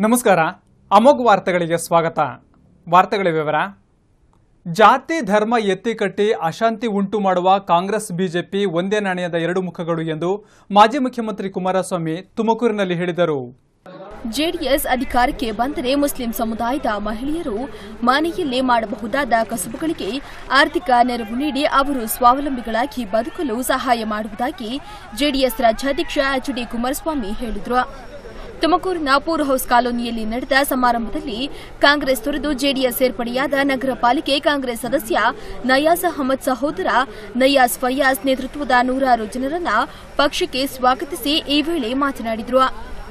ನಮಸ್ಕಾರ ಅಮೋಘ್ ವಾರ್ತೆಗಳಿಗೆ ಸ್ವಾಗತ ವಾರ್ತೆಗಳ ವಿವರ ಜಾತಿ ಧರ್ಮ ಎತ್ತಿಕಟ್ಟಿ ಅಶಾಂತಿ ಉಂಟು ಮಾಡುವ ಕಾಂಗ್ರೆಸ್ ಬಿಜೆಪಿ ಒಂದೇ ನಾಣ್ಯದ ಎರಡು ಮುಖಗಳು ಎಂದು ಮಾಜಿ ಮುಖ್ಯಮಂತ್ರಿ ಕುಮಾರಸ್ವಾಮಿ ತುಮಕೂರಿನಲ್ಲಿ ಹೇಳಿದರು ಜೆಡಿಎಸ್ ಅಧಿಕಾರಕ್ಕೆ ಬಂದರೆ ಮುಸ್ಲಿಂ ಸಮುದಾಯದ ಮಹಿಳೆಯರು ಮನೆಯಲ್ಲೇ ಮಾಡಬಹುದಾದ ಕಸುಬುಗಳಿಗೆ ಆರ್ಥಿಕ ನೆರವು ನೀಡಿ ಅವರು ಸ್ವಾವಲಂಬಿಗಳಾಗಿ ಬದುಕಲು ಸಹಾಯ ಮಾಡುವುದಾಗಿ ಜೆಡಿಎಸ್ ರಾಜ್ಯಾಧ್ಯಕ್ಷ ಎಚ್ ಡಿ ಕುಮಾರಸ್ವಾಮಿ ಹೇಳಿದರು ತುಮಕೂರಿನ ಪೂರ್ ಹೌಸ್ ಕಾಲೋನಿಯಲ್ಲಿ ನಡೆದ ಸಮಾರಂಭದಲ್ಲಿ ಕಾಂಗ್ರೆಸ್ ತೊರೆದು ಜೆಡಿಎಸ್ ಸೇರ್ಪಡೆಯಾದ ನಗರ ಪಾಲಿಕೆ ಕಾಂಗ್ರೆಸ್ ಸದಸ್ಯ ನಯಾಜ್ ಅಹಮದ್ ಸಹೋದರ ನಯಾಜ್ ಫಯಾಜ್ ನೇತೃತ್ವದ ನೂರಾರು ಜನರನ್ನ ಪಕ್ಷಕ್ಕೆ ಸ್ವಾಗತಿಸಿ ಈ ವೇಳೆ ಮಾತನಾಡಿದರು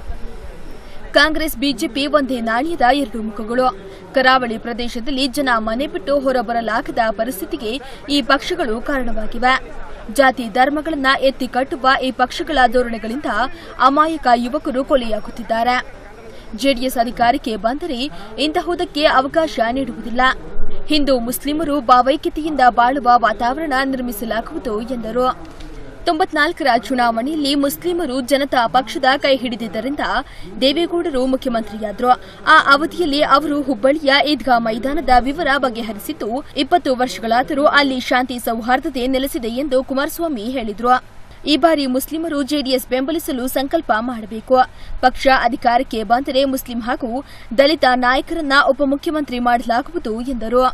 ಕಾಂಗ್ರೆಸ್ ಬಿಜೆಪಿ ಒಂದೇ ನಾಣ್ಯದ ಎರಡು ಮುಖಗಳು ಕರಾವಳಿ ಪ್ರದೇಶದಲ್ಲಿ ಜನ ಮನೆ ಬಿಟ್ಟು ಹೊರಬರಲಾಗದ ಪರಿಸ್ಥಿತಿಗೆ ಈ ಪಕ್ಷಗಳು ಕಾರಣವಾಗಿವೆ ಜಾತಿ ಧರ್ಮಗಳನ್ನ ಎತ್ತಿ ಕಟ್ಟುವ ಈ ಪಕ್ಷಗಳ ಧೋರಣೆಗಳಿಂದ ಅಮಾಯಕ ಯುವಕರು ಕೊಲೆಯಾಗುತ್ತಿದ್ದಾರೆ ಜೆಡಿಎಸ್ ಅಧಿಕಾರಕ್ಕೆ ಬಂದರೆ ಇಂತಹುದಕ್ಕೆ ಅವಕಾಶ ನೀಡುವುದಿಲ್ಲ ಹಿಂದೂ ಮುಸ್ಲಿಮರು ಭಾವೈಕ್ಯತೆಯಿಂದ ಬಾಳುವ ವಾತಾವರಣ ನಿರ್ಮಿಸಲಾಗುವುದು ಎಂದರು ತೊಂಬತ್ನಾಲ್ಕರ ಚುನಾವಣೆಯಲ್ಲಿ ಮುಸ್ಲಿಮರು ಜನತಾ ಪಕ್ಷದ ಕೈ ಹಿಡಿದಿದ್ದರಿಂದ ದೇವೇಗೌಡರು ಮುಖ್ಯಮಂತ್ರಿಯಾದರು ಆ ಅವಧಿಯಲ್ಲಿ ಅವರು ಹುಬ್ಬಳ್ಳಿಯ ಈದ್ಗಾ ಮೈದಾನದ ವಿವರ ಬಗೆಹರಿಸಿದ್ದು ಇಪ್ಪತ್ತು ವರ್ಷಗಳಾದರೂ ಅಲ್ಲಿ ಶಾಂತಿ ಸೌಹಾರ್ದತೆ ನೆಲೆಸಿದೆ ಎಂದು ಕುಮಾರಸ್ವಾಮಿ ಹೇಳಿದರು ಈ ಬಾರಿ ಮುಸ್ಲಿಮರು ಜೆಡಿಎಸ್ ಬೆಂಬಲಿಸಲು ಸಂಕಲ್ಪ ಮಾಡಬೇಕು ಪಕ್ಷ ಅಧಿಕಾರಕ್ಕೆ ಬಂದರೆ ಮುಸ್ಲಿಂ ಹಾಗೂ ದಲಿತ ನಾಯಕರನ್ನ ಉಪಮುಖ್ಯಮಂತ್ರಿ ಮಾಡಲಾಗುವುದು ಎಂದರು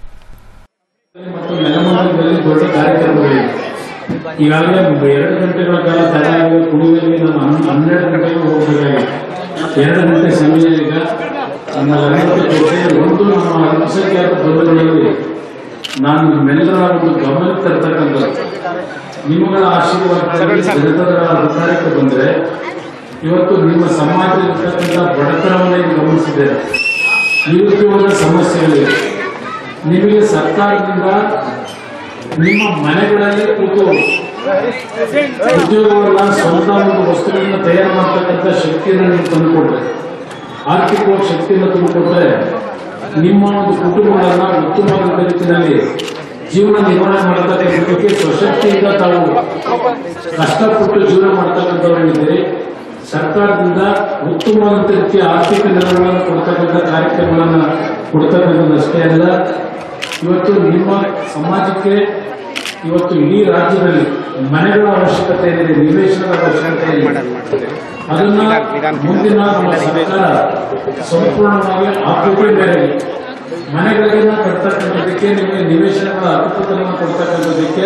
ಮತ್ತು ನೆಲಮಂಗಲದಲ್ಲಿ ದೊಡ್ಡ ಕಾರ್ಯಕ್ರಮಗಳಿವೆ ಈಗಾಗಲೇ ಎರಡು ಗಂಟೆಗಳ ಕಾಲ ತಯಾರಾಗಿ ಕುಡಿಯುವಲ್ಲಿ ನಮ್ಮ ಹನ್- ಹನ್ನೆರಡು ಗಂಟೆಗೆ ಹೋಗಬೇಕಾಗಿದೆ ಎರಡು ಗಂಟೆ ಸಮಯ ಈಗ ನಮ್ಮ ಲಲಿತ ಜೊತೆ ಒಂದು ನಮ್ಮ ಅಲ್ಪಸಂಖ್ಯಾತ ಬಂಧುಗಳಲ್ಲಿ ನಾನು ನಿಮ್ಮೆಲ್ಲರ ಒಂದು ಗಮನಕ್ಕೆ ತರ್ತಕ್ಕಂಥದ್ದು ನಿಮ್ಮಗಳ ಆಶೀರ್ವಾದ ಜನತರ ಅಧಿಕಾರಕ್ಕೆ ಬಂದರೆ ಇವತ್ತು ನಿಮ್ಮ ಸಮಾಜದಲ್ಲಿರ್ತಕ್ಕಂಥ ಬಡತನವನ್ನು ನೀವು ಗಮನಿಸಿದ್ದೇವೆ ನಿರುದ್ಯೋಗದ ಸಮಸ್ಯೆಗಳಿವೆ ನಿಮಗೆ ಸರ್ಕಾರದಿಂದ ನಿಮ್ಮ ಮನೆಗಳಲ್ಲಿ ಕೂತು ಉದ್ಯೋಗವನ್ನ ಸ್ವಂತ ಒಂದು ವಸ್ತುಗಳನ್ನ ತಯಾರು ಮಾಡ್ತಕ್ಕಂಥ ಶಕ್ತಿಯನ್ನು ನೀವು ತಂದುಕೊಡ್ರೆ ಆರ್ಥಿಕವಾಗಿ ಶಕ್ತಿಯನ್ನು ತಂದುಕೊಟ್ರೆ ನಿಮ್ಮ ಒಂದು ಕುಟುಂಬಗಳನ್ನ ಉತ್ತಮವಾದ ರೀತಿಯಲ್ಲಿ ಜೀವನ ನಿರ್ವಹಣೆ ಮಾಡತಕ್ಕಂಥದ್ದಕ್ಕೆ ಸ್ವಶಕ್ತಿಯಿಂದ ತಾವು ಕಷ್ಟಪಟ್ಟು ಜೀವನ ಮಾಡ್ತಕ್ಕಂಥವರಿದ್ದೀರಿ ಸರ್ಕಾರದಿಂದ ಉತ್ತಮವಾದಂಥ ರೀತಿಯ ಆರ್ಥಿಕ ನೆರವುಗಳನ್ನು ಕೊಡ್ತಕ್ಕಂಥ ಕಾರ್ಯಕ್ರಮಗಳನ್ನ ಕೊಡ್ತಕ್ಕಂಥದ್ದಷ್ಟೇ ಅಲ್ಲ ಇವತ್ತು ನಿಮ್ಮ ಸಮಾಜಕ್ಕೆ ಇವತ್ತು ಇಡೀ ರಾಜ್ಯದಲ್ಲಿ ಮನೆಗಳ ಅವಶ್ಯಕತೆ ಇದೆ ನಿವೇಶನದ ಅವಶ್ಯಕತೆ ಇದೆ ಅದನ್ನ ಮುಂದಿನ ನಮ್ಮ ಸರ್ಕಾರ ಸಂಪೂರ್ಣವಾಗಿ ಆದ್ಯತೆ ಮೇರೆಗೆ ಮನೆಗಳನ್ನ ಕಟ್ತಕ್ಕಂಥದ್ದಕ್ಕೆ ನಿಮಗೆ ನಿವೇಶನಗಳ ಹಕ್ಕುಪತ್ರವನ್ನು ಕೊಡ್ತಕ್ಕಂಥದ್ದಕ್ಕೆ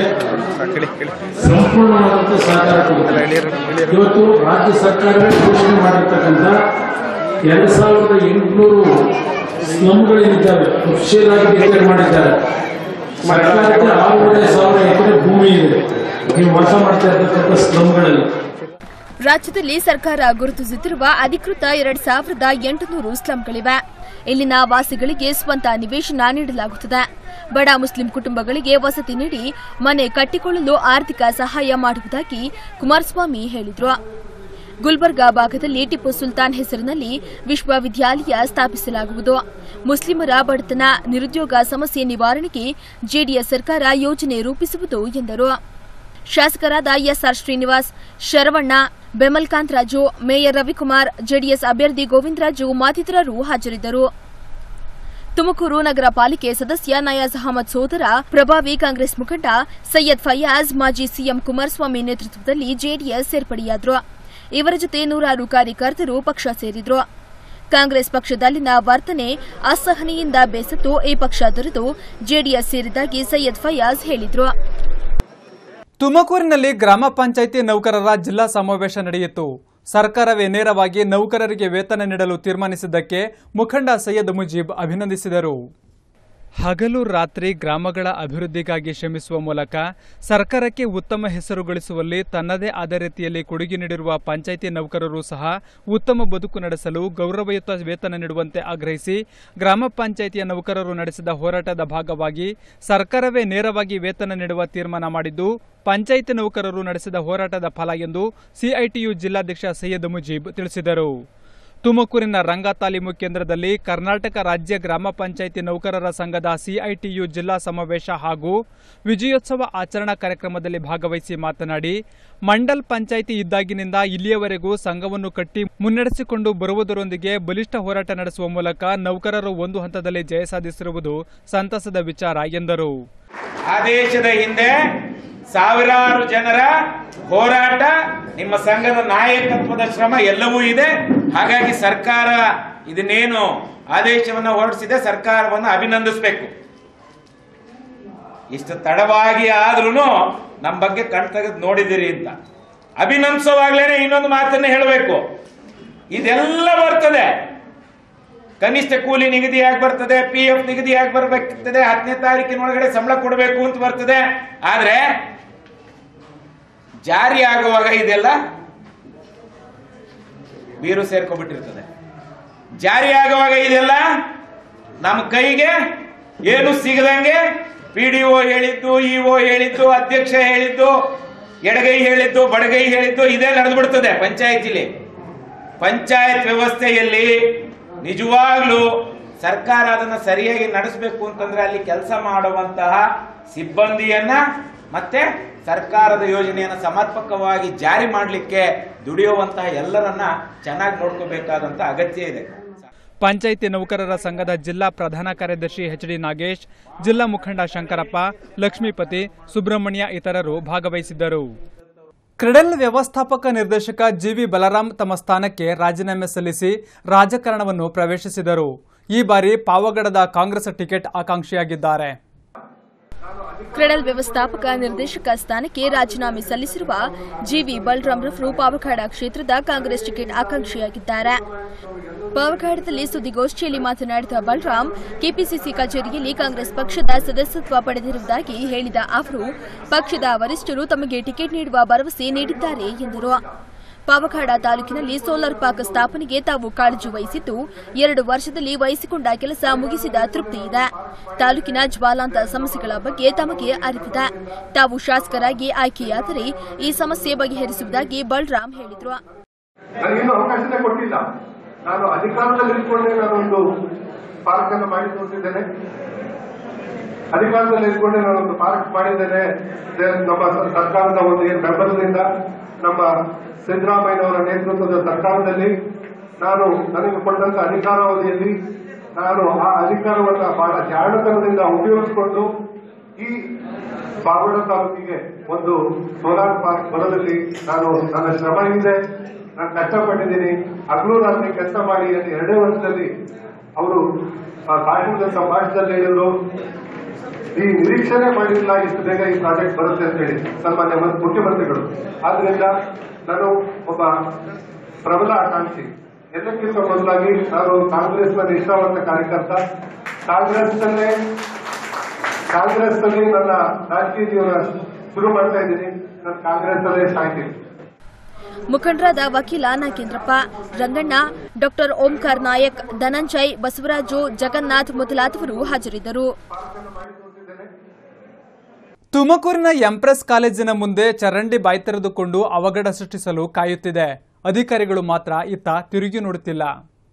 ಸಂಪೂರ್ಣವಾದಂತ ಸಹಕಾರ ಕೊಡ್ತಾರೆ ಇವತ್ತು ರಾಜ್ಯ ಸರ್ಕಾರವೇ ಘೋಷಣೆ ಮಾಡಿರ್ತಕ್ಕಂಥ ಎರಡ್ ಸಾವಿರದ ಎಂಟುನೂರು ಸ್ಲಮ್ಗಳೇನಿದ್ದಾವೆ ಅಫಿಷಿಯಲ್ ಆಗಿ ಡಿಕ್ಲೇರ್ ಮಾಡಿದ್ದಾರೆ ಸರ್ಕಾರಕ್ಕೆ ಆರೂವರೆ ಸಾವಿರ ಎಕರೆ ಭೂಮಿ ಇದೆ ನೀವು ವಾಸ ಮಾಡ್ತಾ ಇರ್ತಕ್ಕಂಥ ಸ್ಲಮ್ಗಳಲ್ಲಿ ರಾಜ್ಯದಲ್ಲಿ ಸರ್ಕಾರ ಗುರುತಿಸುತ್ತಿರುವ ಅಧಿಕೃತ ಎರಡ್ ಸಾವಿರದ ಎಂಟುನೂರು ಸ್ಲಂಗಳಿವೆ ಇಲ್ಲಿನ ವಾಸಿಗಳಿಗೆ ಸ್ವಂತ ನಿವೇಶನ ನೀಡಲಾಗುತ್ತದೆ ಬಡ ಮುಸ್ಲಿಂ ಕುಟುಂಬಗಳಿಗೆ ವಸತಿ ನೀಡಿ ಮನೆ ಕಟ್ಟಿಕೊಳ್ಳಲು ಆರ್ಥಿಕ ಸಹಾಯ ಮಾಡುವುದಾಗಿ ಕುಮಾರಸ್ವಾಮಿ ಹೇಳಿದರು ಗುಲ್ಬರ್ಗಾ ಭಾಗದಲ್ಲಿ ಟಿಪ್ಪು ಸುಲ್ತಾನ್ ಹೆಸರಿನಲ್ಲಿ ವಿಶ್ವವಿದ್ಯಾಲಯ ಸ್ಥಾಪಿಸಲಾಗುವುದು ಮುಸ್ಲಿಮರ ಬಡತನ ನಿರುದ್ಯೋಗ ಸಮಸ್ಯೆ ನಿವಾರಣೆಗೆ ಜೆಡಿಎಸ್ ಸರ್ಕಾರ ಯೋಜನೆ ರೂಪಿಸುವುದು ಎಂದರು ಶಾಸಕರಾದ SR Srinivas Sharavanna Bemalkanth Raju mayor Ravikumar JDS ಅಭ್ಯರ್ಥಿ ಗೋವಿಂದರಾಜು ಮತ್ತಿತರರು ಹಾಜರಿದ್ದರು ತುಮಕೂರು ನಗರ ಪಾಲಿಕೆ ಸದಸ್ಯ ನಯಾಜ್ ಅಹಮದ್ ಸೋದರ ಪ್ರಭಾವಿ ಕಾಂಗ್ರೆಸ್ ಮುಖಂಡ ಸೈಯದ್ ಫಯಾಜ್ ಮಾಜಿ ಸಿಎಂ ಕುಮಾರಸ್ವಾಮಿ ನೇತೃತ್ವದಲ್ಲಿ ಜೆಡಿಎಸ್ ಸೇರ್ಪಡೆಯಾದರು ಇವರ ಜೊತೆ ನೂರಾರು ಕಾರ್ಯಕರ್ತರು ಪಕ್ಷ ಸೇರಿದ್ರು ಕಾಂಗ್ರೆಸ್ ಪಕ್ಷದಲ್ಲಿನ ವರ್ತನೆ ಅಸಹನೆಯಿಂದ ಬೇಸತ್ತು ಈ ಪಕ್ಷ ತೊರೆದು ಜೆಡಿಎಸ್ ಸೇರಿದ್ದಾಗಿ ಸೈಯದ್ ಫಯಾಜ್ ಹೇಳಿದ್ರು ತುಮಕೂರಿನಲ್ಲಿ ಗ್ರಾಮ ಪಂಚಾಯಿತಿ ನೌಕರರ ಜಿಲ್ಲಾ ಸಮಾವೇಶ ನಡೆಯಿತು ಸರ್ಕಾರವೇ ನೇರವಾಗಿ ನೌಕರರಿಗೆ ವೇತನ ನೀಡಲು ತೀರ್ಮಾನಿಸಿದ್ದಕ್ಕೆ ಮುಖಂಡ ಸೈಯದ್ ಮುಜೀಬ್ ಅಭಿನಂದಿಸಿದರು ಹಗಲು ರಾತ್ರಿ ಗ್ರಾಮಗಳ ಅಭಿವೃದ್ಧಿಗಾಗಿ ಶ್ರಮಿಸುವ ಮೂಲಕ ಸರ್ಕಾರಕ್ಕೆ ಉತ್ತಮ ಹೆಸರು ಗಳಿಸುವಲ್ಲಿ ತನ್ನದೇ ಆದ ರೀತಿಯಲ್ಲಿ ಕೊಡುಗೆ ನೀಡಿರುವ ಪಂಚಾಯಿತಿ ನೌಕರರು ಸಹ ಉತ್ತಮ ಬದುಕು ನಡೆಸಲು ಗೌರವಯುತ ವೇತನ ನೀಡುವಂತೆ ಆಗ್ರಹಿಸಿ ಗ್ರಾಮ ಪಂಚಾಯಿತಿಯ ನೌಕರರು ನಡೆಸಿದ ಹೋರಾಟದ ಭಾಗವಾಗಿ ಸರ್ಕಾರವೇ ನೇರವಾಗಿ ವೇತನ ನೀಡುವ ತೀರ್ಮಾನ ಮಾಡಿದ್ದು ಪಂಚಾಯಿತಿ ನೌಕರರು ನಡೆಸಿದ ಹೋರಾಟದ ಫಲ ಎಂದು ಸಿಐಟಿಯು ಜಿಲ್ಲಾಧ್ಯಕ್ಷ ಸೈಯದ್ ಮುಜೀಬ್ ತಿಳಿಸಿದರು ತುಮಕೂರಿನ ರಂಗ ತಾಲೀಮು ಕೇಂದ್ರದಲ್ಲಿ ಕರ್ನಾಟಕ ರಾಜ್ಯ ಗ್ರಾಮ ಪಂಚಾಯಿತಿ ನೌಕರರ ಸಂಘದ ಸಿಐಟಿಯು ಜಿಲ್ಲಾ ಸಮಾವೇಶ ಹಾಗೂ ವಿಜಯೋತ್ಸವ ಆಚರಣಾ ಕಾರ್ಯಕ್ರಮದಲ್ಲಿ ಭಾಗವಹಿಸಿ ಮಾತನಾಡಿ ಮಂಡಲ್ ಪಂಚಾಯಿತಿ ಇದ್ದಾಗಿನಿಂದ ಇಲ್ಲಿಯವರೆಗೂ ಸಂಘವನ್ನು ಕಟ್ಟಿ ಮುನ್ನಡೆಸಿಕೊಂಡು ಬರುವುದರೊಂದಿಗೆ ಬಲಿಷ್ಠ ಹೋರಾಟ ನಡೆಸುವ ಮೂಲಕ ನೌಕರರು ಒಂದು ಹಂತದಲ್ಲಿ ಜಯ ಸಾಧಿಸಿರುವುದು ಸಂತಸದ ವಿಚಾರ ಎಂದರು ಆದೇಶದ ಹಿಂದೆ ಸಾವಿರಾರು ಜನರ ಹೋರಾಟ ನಿಮ್ಮ ಸಂಘದ ನಾಯಕತ್ವದ ಶ್ರಮ ಎಲ್ಲವೂ ಇದೆ ಹಾಗಾಗಿ ಸರ್ಕಾರ ಇದನ್ನೇನು ಆದೇಶವನ್ನು ಹೊರಡಿಸಿದೆ ಸರ್ಕಾರವನ್ನು ಅಭಿನಂದಿಸಬೇಕು ಇಷ್ಟು ತಡವಾಗಿ ಆದ್ರೂ ನಮ್ಮ ಬಗ್ಗೆ ಕಣ್ ತೆಗೆದು ನೋಡಿದಿರಿ ಅಂತ ಅಭಿನಂದಿಸುವಾಗ್ಲೇನೆ ಇನ್ನೊಂದು ಮಾತನ್ನ ಹೇಳಬೇಕು ಇದೆಲ್ಲ ಬರ್ತದೆ ಕನಿಷ್ಠ ಕೂಲಿ ನಿಗದಿಯಾಗಿ ಬರ್ತದೆ ಪಿ ಎಫ್ ನಿಗದಿಯಾಗಿ ಬರ್ಬೇಕಾಗ್ತದೆ ಹತ್ತನೇ ತಾರೀಕಿನೊಳಗಡೆ ಸಂಬಳ ಕೊಡಬೇಕು ಅಂತ ಬರ್ತದೆ ಆದ್ರೆ ಜಾರಿ ಆಗುವಾಗ ಇದೆಲ್ಲ ಬೀರು ಸೇರ್ಕೊಬಿಟ್ಟಿರ್ತದೆ ಜಾರಿ ಆಗುವಾಗ ಇದೆಲ್ಲ ನಮ್ಮ ಕೈಗೆ ಏನು ಸಿಗದಂಗೆ ಪಿ ಡಿ ಒ ಹೇಳಿದ್ದು ಇ ಒ ಹೇಳಿದ್ದು ಅಧ್ಯಕ್ಷ ಹೇಳಿದ್ದು ಎಡಗೈ ಹೇಳಿದ್ದು ಬಡಗೈ ಹೇಳಿದ್ದು ಇದೇ ನಡೆದು ಬಿಡ್ತದೆ ಪಂಚಾಯತಿಲಿ ಪಂಚಾಯತ್ ವ್ಯವಸ್ಥೆಯಲ್ಲಿ ನಿಜವಾಗ್ಲೂ ಸರ್ಕಾರ ಅದನ್ನ ಸರಿಯಾಗಿ ನಡೆಸಬೇಕು ಅಂತಂದ್ರೆ ಅಲ್ಲಿ ಕೆಲಸ ಮಾಡುವಂತಹ ಸಿಬ್ಬಂದಿಯನ್ನ ಮತ್ತೆ ಸರ್ಕಾರದ ಯೋಜನೆಯನ್ನ ಸಮರ್ಪಕವಾಗಿ ಜಾರಿ ಮಾಡಲಿಕ್ಕೆ ದುಡಿಯುವಂತಹ ಎಲ್ಲರನ್ನ ಚೆನ್ನಾಗಿ ನೋಡ್ಕೋಬೇಕಾದಂತ ಅಗತ್ಯ ಇದೆ ಪಂಚಾಯಿತಿ ನೌಕರರ ಸಂಘದ ಜಿಲ್ಲಾ ಪ್ರಧಾನ ಕಾರ್ಯದರ್ಶಿ ಎಚ್ ಡಿ ನಾಗೇಶ್ ಜಿಲ್ಲಾ ಮುಖಂಡ ಶಂಕರಪ್ಪ ಲಕ್ಷ್ಮೀಪತಿ ಸುಬ್ರಹ್ಮಣ್ಯ ಇತರರು ಭಾಗವಹಿಸಿದ್ದರು ಕ್ರೆಡೆಲ್ ವ್ಯವಸ್ಥಾಪಕ ನಿರ್ದೇಶಕ ಜಿವಿ ಬಲರಾಮ್ ತಮ್ಮ ಸ್ಥಾನಕ್ಕೆ ರಾಜೀನಾಮೆ ಸಲ್ಲಿಸಿ ರಾಜಕಾರಣವನ್ನು ಪ್ರವೇಶಿಸಿದರು ಈ ಬಾರಿ ಪಾವಗಡದ ಕಾಂಗ್ರೆಸ್ ಟಿಕೆಟ್ ಆಕಾಂಕ್ಷಿಯಾಗಿದ್ದಾರೆ ಕ್ರೆಡಲ್ ವ್ಯವಸ್ಥಾಪಕ ನಿರ್ದೇಶಕ ಸ್ಥಾನಕ್ಕೆ ರಾಜೀನಾಮೆ ಸಲ್ಲಿಸಿರುವ ಜಿವಿ ಬಲರಾಮ್ ರವರು ಪಾವಗಡ ಕ್ಷೇತ್ರದ ಕಾಂಗ್ರೆಸ್ ಟಿಕೆಟ್ ಆಕಾಂಕ್ಷಿಯಾಗಿದ್ದಾರೆ ಪಾವಗಡದಲ್ಲಿ ಸುದ್ದಿಗೋಷ್ಠಿಯಲ್ಲಿ ಮಾತನಾಡಿದ ಬಲರಾಮ್ ಕೆಪಿಸಿಸಿ ಕಚೇರಿಯಲ್ಲಿ ಕಾಂಗ್ರೆಸ್ ಪಕ್ಷದ ಸದಸ್ಯತ್ವ ಪಡೆದಿರುವುದಾಗಿ ಹೇಳಿದ ಅವರು ಪಕ್ಷದ ವರಿಷ್ಠರು ತಮಗೆ ಟಿಕೆಟ್ ನೀಡುವ ಭರವಸೆ ನೀಡಿದ್ದಾರೆ ಎಂದರು ಪಾವಗಡ ತಾಲೂಕಿನಲ್ಲಿ ಸೋಲಾರ್ ಪಾರ್ಕ್ ಸ್ಥಾಪನೆಗೆ ತಾವು ಕಾಳಜಿ ವಹಿಸಿದ್ದು ಎರಡು ವರ್ಷದಲ್ಲಿ ವಹಿಸಿಕೊಂಡ ಕೆಲಸ ಮುಗಿಸಿದ ತೃಪ್ತಿ ಇದೆ ತಾಲೂಕಿನ ಜ್ವಾಲಾಂತ ಸಮಸ್ಯೆಗಳ ಬಗ್ಗೆ ತಮಗೆ ಅರಿವಿದೆ ತಾವು ಶಾಸಕರಾಗಿ ಆಯ್ಕೆಯಾದರೆ ಈ ಸಮಸ್ಯೆ ಬಗೆಹರಿಸುವುದಾಗಿ ಬಲರಾಮ್ ಹೇಳಿದರು ನನಗೇನು ಅವಕಾಶನೇ ಕೊಟ್ಟಿಲ್ಲ ನಾನು ಅಧಿಕಾರದಲ್ಲಿ ಇಟ್ಕೊಂಡೆ ನಾನೊಂದು ಪಾರ್ಕ್ ಅನ್ನು ಮಾಡಿ ತೋರಿಸಿದ್ದೇನೆ ಅಧಿಕಾರದಲ್ಲಿ ಇಟ್ಕೊಂಡೆ ನಾನೊಂದು ಪಾರ್ಕ್ ಮಾಡಿದ್ದೇನೆ ಇದೆ ನಮ್ಮ ಸ- ಸರ್ಕಾರದ ಒಂದು ಏನು ಬೆಂಬಲದಿಂದ ನಮ್ಮ ಸಿದ್ದರಾಮಯ್ಯನವರ ನೇತೃತ್ವದ ಸರ್ಕಾರದಲ್ಲಿ ನಾನು ನನಗೆ ಕೊಟ್ಟಂತ ಅಧಿಕಾರಾವಧಿಯಲ್ಲಿ ನಾನು ಆ ಅಧಿಕಾರವನ್ನ ಬಹಳ ಜಾಣತನದಿಂದ ಉಪಯೋಗಿಸಿಕೊಂಡು ಈ ಪಾವಗಡ ತಾಲೂಕಿಗೆ ಒಂದು ಸೋಲಾರ್ ಪಾರ್ಕ್ ಬರೋದಲ್ಲಿ ನಾನು ನನ್ನ ಶ್ರಮ ಇದೆ ನಾನು ಕಷ್ಟಪಟ್ಟಿದ್ದೀನಿ ಹಗಲು ರಾತ್ರಿ ಕೆಲಸ ಮಾಡಿ ಅಂತ ಎರಡೇ ವರ್ಷದಲ್ಲಿ ಅವರು ಕಾಶ್ಮೀರದ ಭಾಷೆದಲ್ಲಿ ಹೇಳಿದ್ರು ಈ ನಿರೀಕ್ಷಣೆ ಮಾಡಿರಲಿಲ್ಲ ಇಷ್ಟು ಬೇಗ ಈ ಪ್ರಾಜೆಕ್ಟ್ ಬರುತ್ತೆ ಅಂತ ಹೇಳಿ ಸನ್ಮಾನ್ಯ ಮ- ಮುಖ್ಯಮಂತ್ರಿಗಳು ಆದ್ರಿಂದ ನಾನು ಒಬ್ಬ ಪ್ರಬಲ ಆಕಾಂಕ್ಷಿ ಎಲ್ಲಕ್ಕಿಂತ ಮೊದಲಾಗಿ ನಾನು ಕಾಂಗ್ರೆಸ್ನ ನಿಷ್ಠಾವಂತ ಕಾರ್ಯಕರ್ತ ಕಾಂಗ್ರೆಸ್ನಲ್ಲೇ ಕಾಂಗ್ರೆಸ್ ಅಲ್ಲಿ ನನ್ನ ರಾಜಕೀಯ ಜೀವನ ಶುರು ಮಾಡ್ತಾ ಇದ್ದೀನಿ ನಾನು ಕಾಂಗ್ರೆಸ್ ಅಲ್ಲೇ ಸಾಯ್ತೀನಿ ಮುಖಂಡರಾದ ವಕೀಲ ನಾಗೇಂದ್ರಪ್ಪ ರಂಗಣ್ಣ ಡಾಕ್ಟರ್ ಓಂಕಾರ್ ನಾಯಕ್ ಧನಂಜಯ್ ಬಸವರಾಜು ಜಗನ್ನಾಥ್ ಮೊದಲಾದವರು ಹಾಜರಿದ್ದರು ತುಮಕೂರಿನ ಎಂಪ್ರೆಸ್ ಕಾಲೇಜಿನ ಮುಂದೆ ಚರಂಡಿ ಬಾಯಿ ತೆರೆದುಕೊಂಡು ಅವಘಡ ಸೃಷ್ಟಿಸಲು ಕಾಯುತ್ತಿದೆ ಅಧಿಕಾರಿಗಳು ಮಾತ್ರ ಇತ್ತ ತಿರುಗಿ ನೋಡುತ್ತಿಲ್ಲ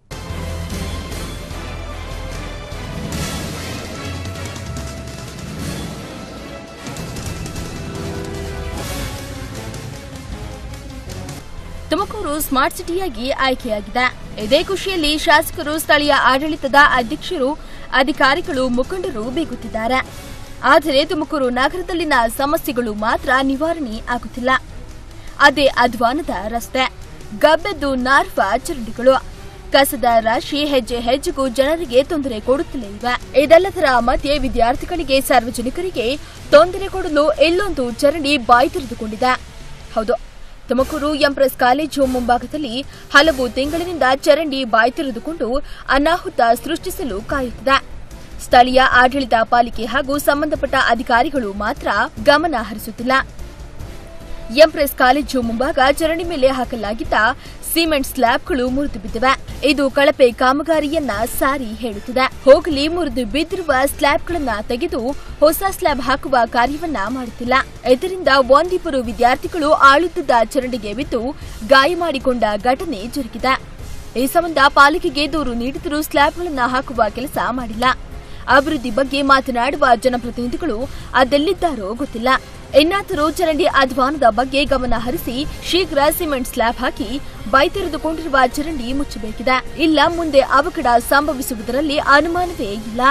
ತುಮಕೂರು ಸ್ಮಾರ್ಟ್ ಸಿಟಿಯಾಗಿ ಆಯ್ಕೆಯಾಗಿದೆ ಇದೇ ಖುಷಿಯಲ್ಲಿ ಶಾಸಕರು ಸ್ಥಳೀಯ ಆಡಳಿತದ ಅಧ್ಯಕ್ಷರು ಅಧಿಕಾರಿಗಳು ಮುಖಂಡರು ಬೀಗುತ್ತಿದ್ದಾರೆ ಆದರೆ ತುಮಕೂರು ನಗರದಲ್ಲಿನ ಸಮಸ್ಯೆಗಳು ಮಾತ್ರ ನಿವಾರಣೆ ಆಗುತ್ತಿಲ್ಲ ಅದೇ ಅಧ್ವಾನದ ರಸ್ತೆ ಗಬ್ಬೆದ್ದು ನಾರ್ವ ಚರಂಡಿಗಳು ಕಸದ ರಾಶಿ ಹೆಜ್ಜೆ ಹೆಜ್ಜೆಗೂ ಜನರಿಗೆ ತೊಂದರೆ ಕೊಡುತ್ತಲೇ ಇವೆ ಇದೆಲ್ಲದರ ಮಧ್ಯೆ ವಿದ್ಯಾರ್ಥಿಗಳಿಗೆ ಸಾರ್ವಜನಿಕರಿಗೆ ತೊಂದರೆ ಕೊಡಲು ಇಲ್ಲೊಂದು ಚರಂಡಿ ಬಾಯಿ ತೆರೆದುಕೊಂಡಿದೆ ಹೌದು ತುಮಕೂರು ಎಂಪ್ರೆಸ್ ಕಾಲೇಜು ಮುಂಭಾಗದಲ್ಲಿ ಹಲವು ತಿಂಗಳಿನಿಂದ ಚರಂಡಿ ಬಾಯಿ ತೆರೆದುಕೊಂಡು ಅನಾಹುತ ಸೃಷ್ಟಿಸಲು ಕಾಯುತ್ತಿದೆ ಸ್ಥಳೀಯ ಆಡಳಿತ ಪಾಲಿಕೆ ಹಾಗೂ ಸಂಬಂಧಪಟ್ಟ ಅಧಿಕಾರಿಗಳು ಮಾತ್ರ ಗಮನ ಹರಿಸುತ್ತಿಲ್ಲ ಎಂಪ್ರೆಸ್ ಕಾಲೇಜು ಮುಂಭಾಗ ಚರಂಡಿ ಮೇಲೆ ಹಾಕಲಾಗಿದ್ದ ಸಿಮೆಂಟ್ ಸ್ಲ್ಯಾಬ್ಗಳು ಮುರಿದು ಬಿದ್ದಿವೆ ಇದು ಕಳಪೆ ಕಾಮಗಾರಿಯನ್ನ ಸಾರಿ ಹೇಳುತ್ತಿದೆ ಹೋಗಲಿ ಮುರಿದು ಬಿದ್ದಿರುವ ಸ್ಲ್ಯಾಬ್ಗಳನ್ನ ತೆಗೆದು ಹೊಸ ಸ್ಲ್ಯಾಬ್ ಹಾಕುವ ಕಾರ್ಯವನ್ನ ಮಾಡುತ್ತಿಲ್ಲ ಇದರಿಂದ ಒಂದಿಬ್ಬರು ವಿದ್ಯಾರ್ಥಿಗಳು ಆಳುತ್ತಿದ್ದ ಚರಂಡಿಗೆ ಬಿದ್ದು ಗಾಯ ಮಾಡಿಕೊಂಡ ಘಟನೆ ಜರುಗಿದೆ ಈ ಸಂಬಂಧ ಪಾಲಿಕೆಗೆ ದೂರು ನೀಡಿದರೂ ಸ್ಲ್ಯಾಬ್ಗಳನ್ನು ಹಾಕುವ ಕೆಲಸ ಮಾಡಿಲ್ಲ ಅಭಿವೃದ್ಧಿ ಬಗ್ಗೆ ಮಾತನಾಡುವ ಜನಪ್ರತಿನಿಧಿಗಳು ಅದೆಲ್ಲಿದ್ದಾರೋ ಗೊತ್ತಿಲ್ಲ ಇನ್ನಾದರೂ ಚರಂಡಿ ಅಧ್ವಾನದ ಬಗ್ಗೆ ಗಮನ ಹರಿಸಿ ಶೀಘ್ರ ಸಿಮೆಂಟ್ ಸ್ಲ್ಯಾಬ್ ಹಾಕಿ ಬೈತೆರೆದುಕೊಂಡಿರುವ ಚರಂಡಿ ಮುಚ್ಚಬೇಕಿದೆ ಇಲ್ಲ ಮುಂದೆ ಅವಘಡ ಸಂಭವಿಸುವುದರಲ್ಲಿ ಅನುಮಾನವೇ ಇಲ್ಲ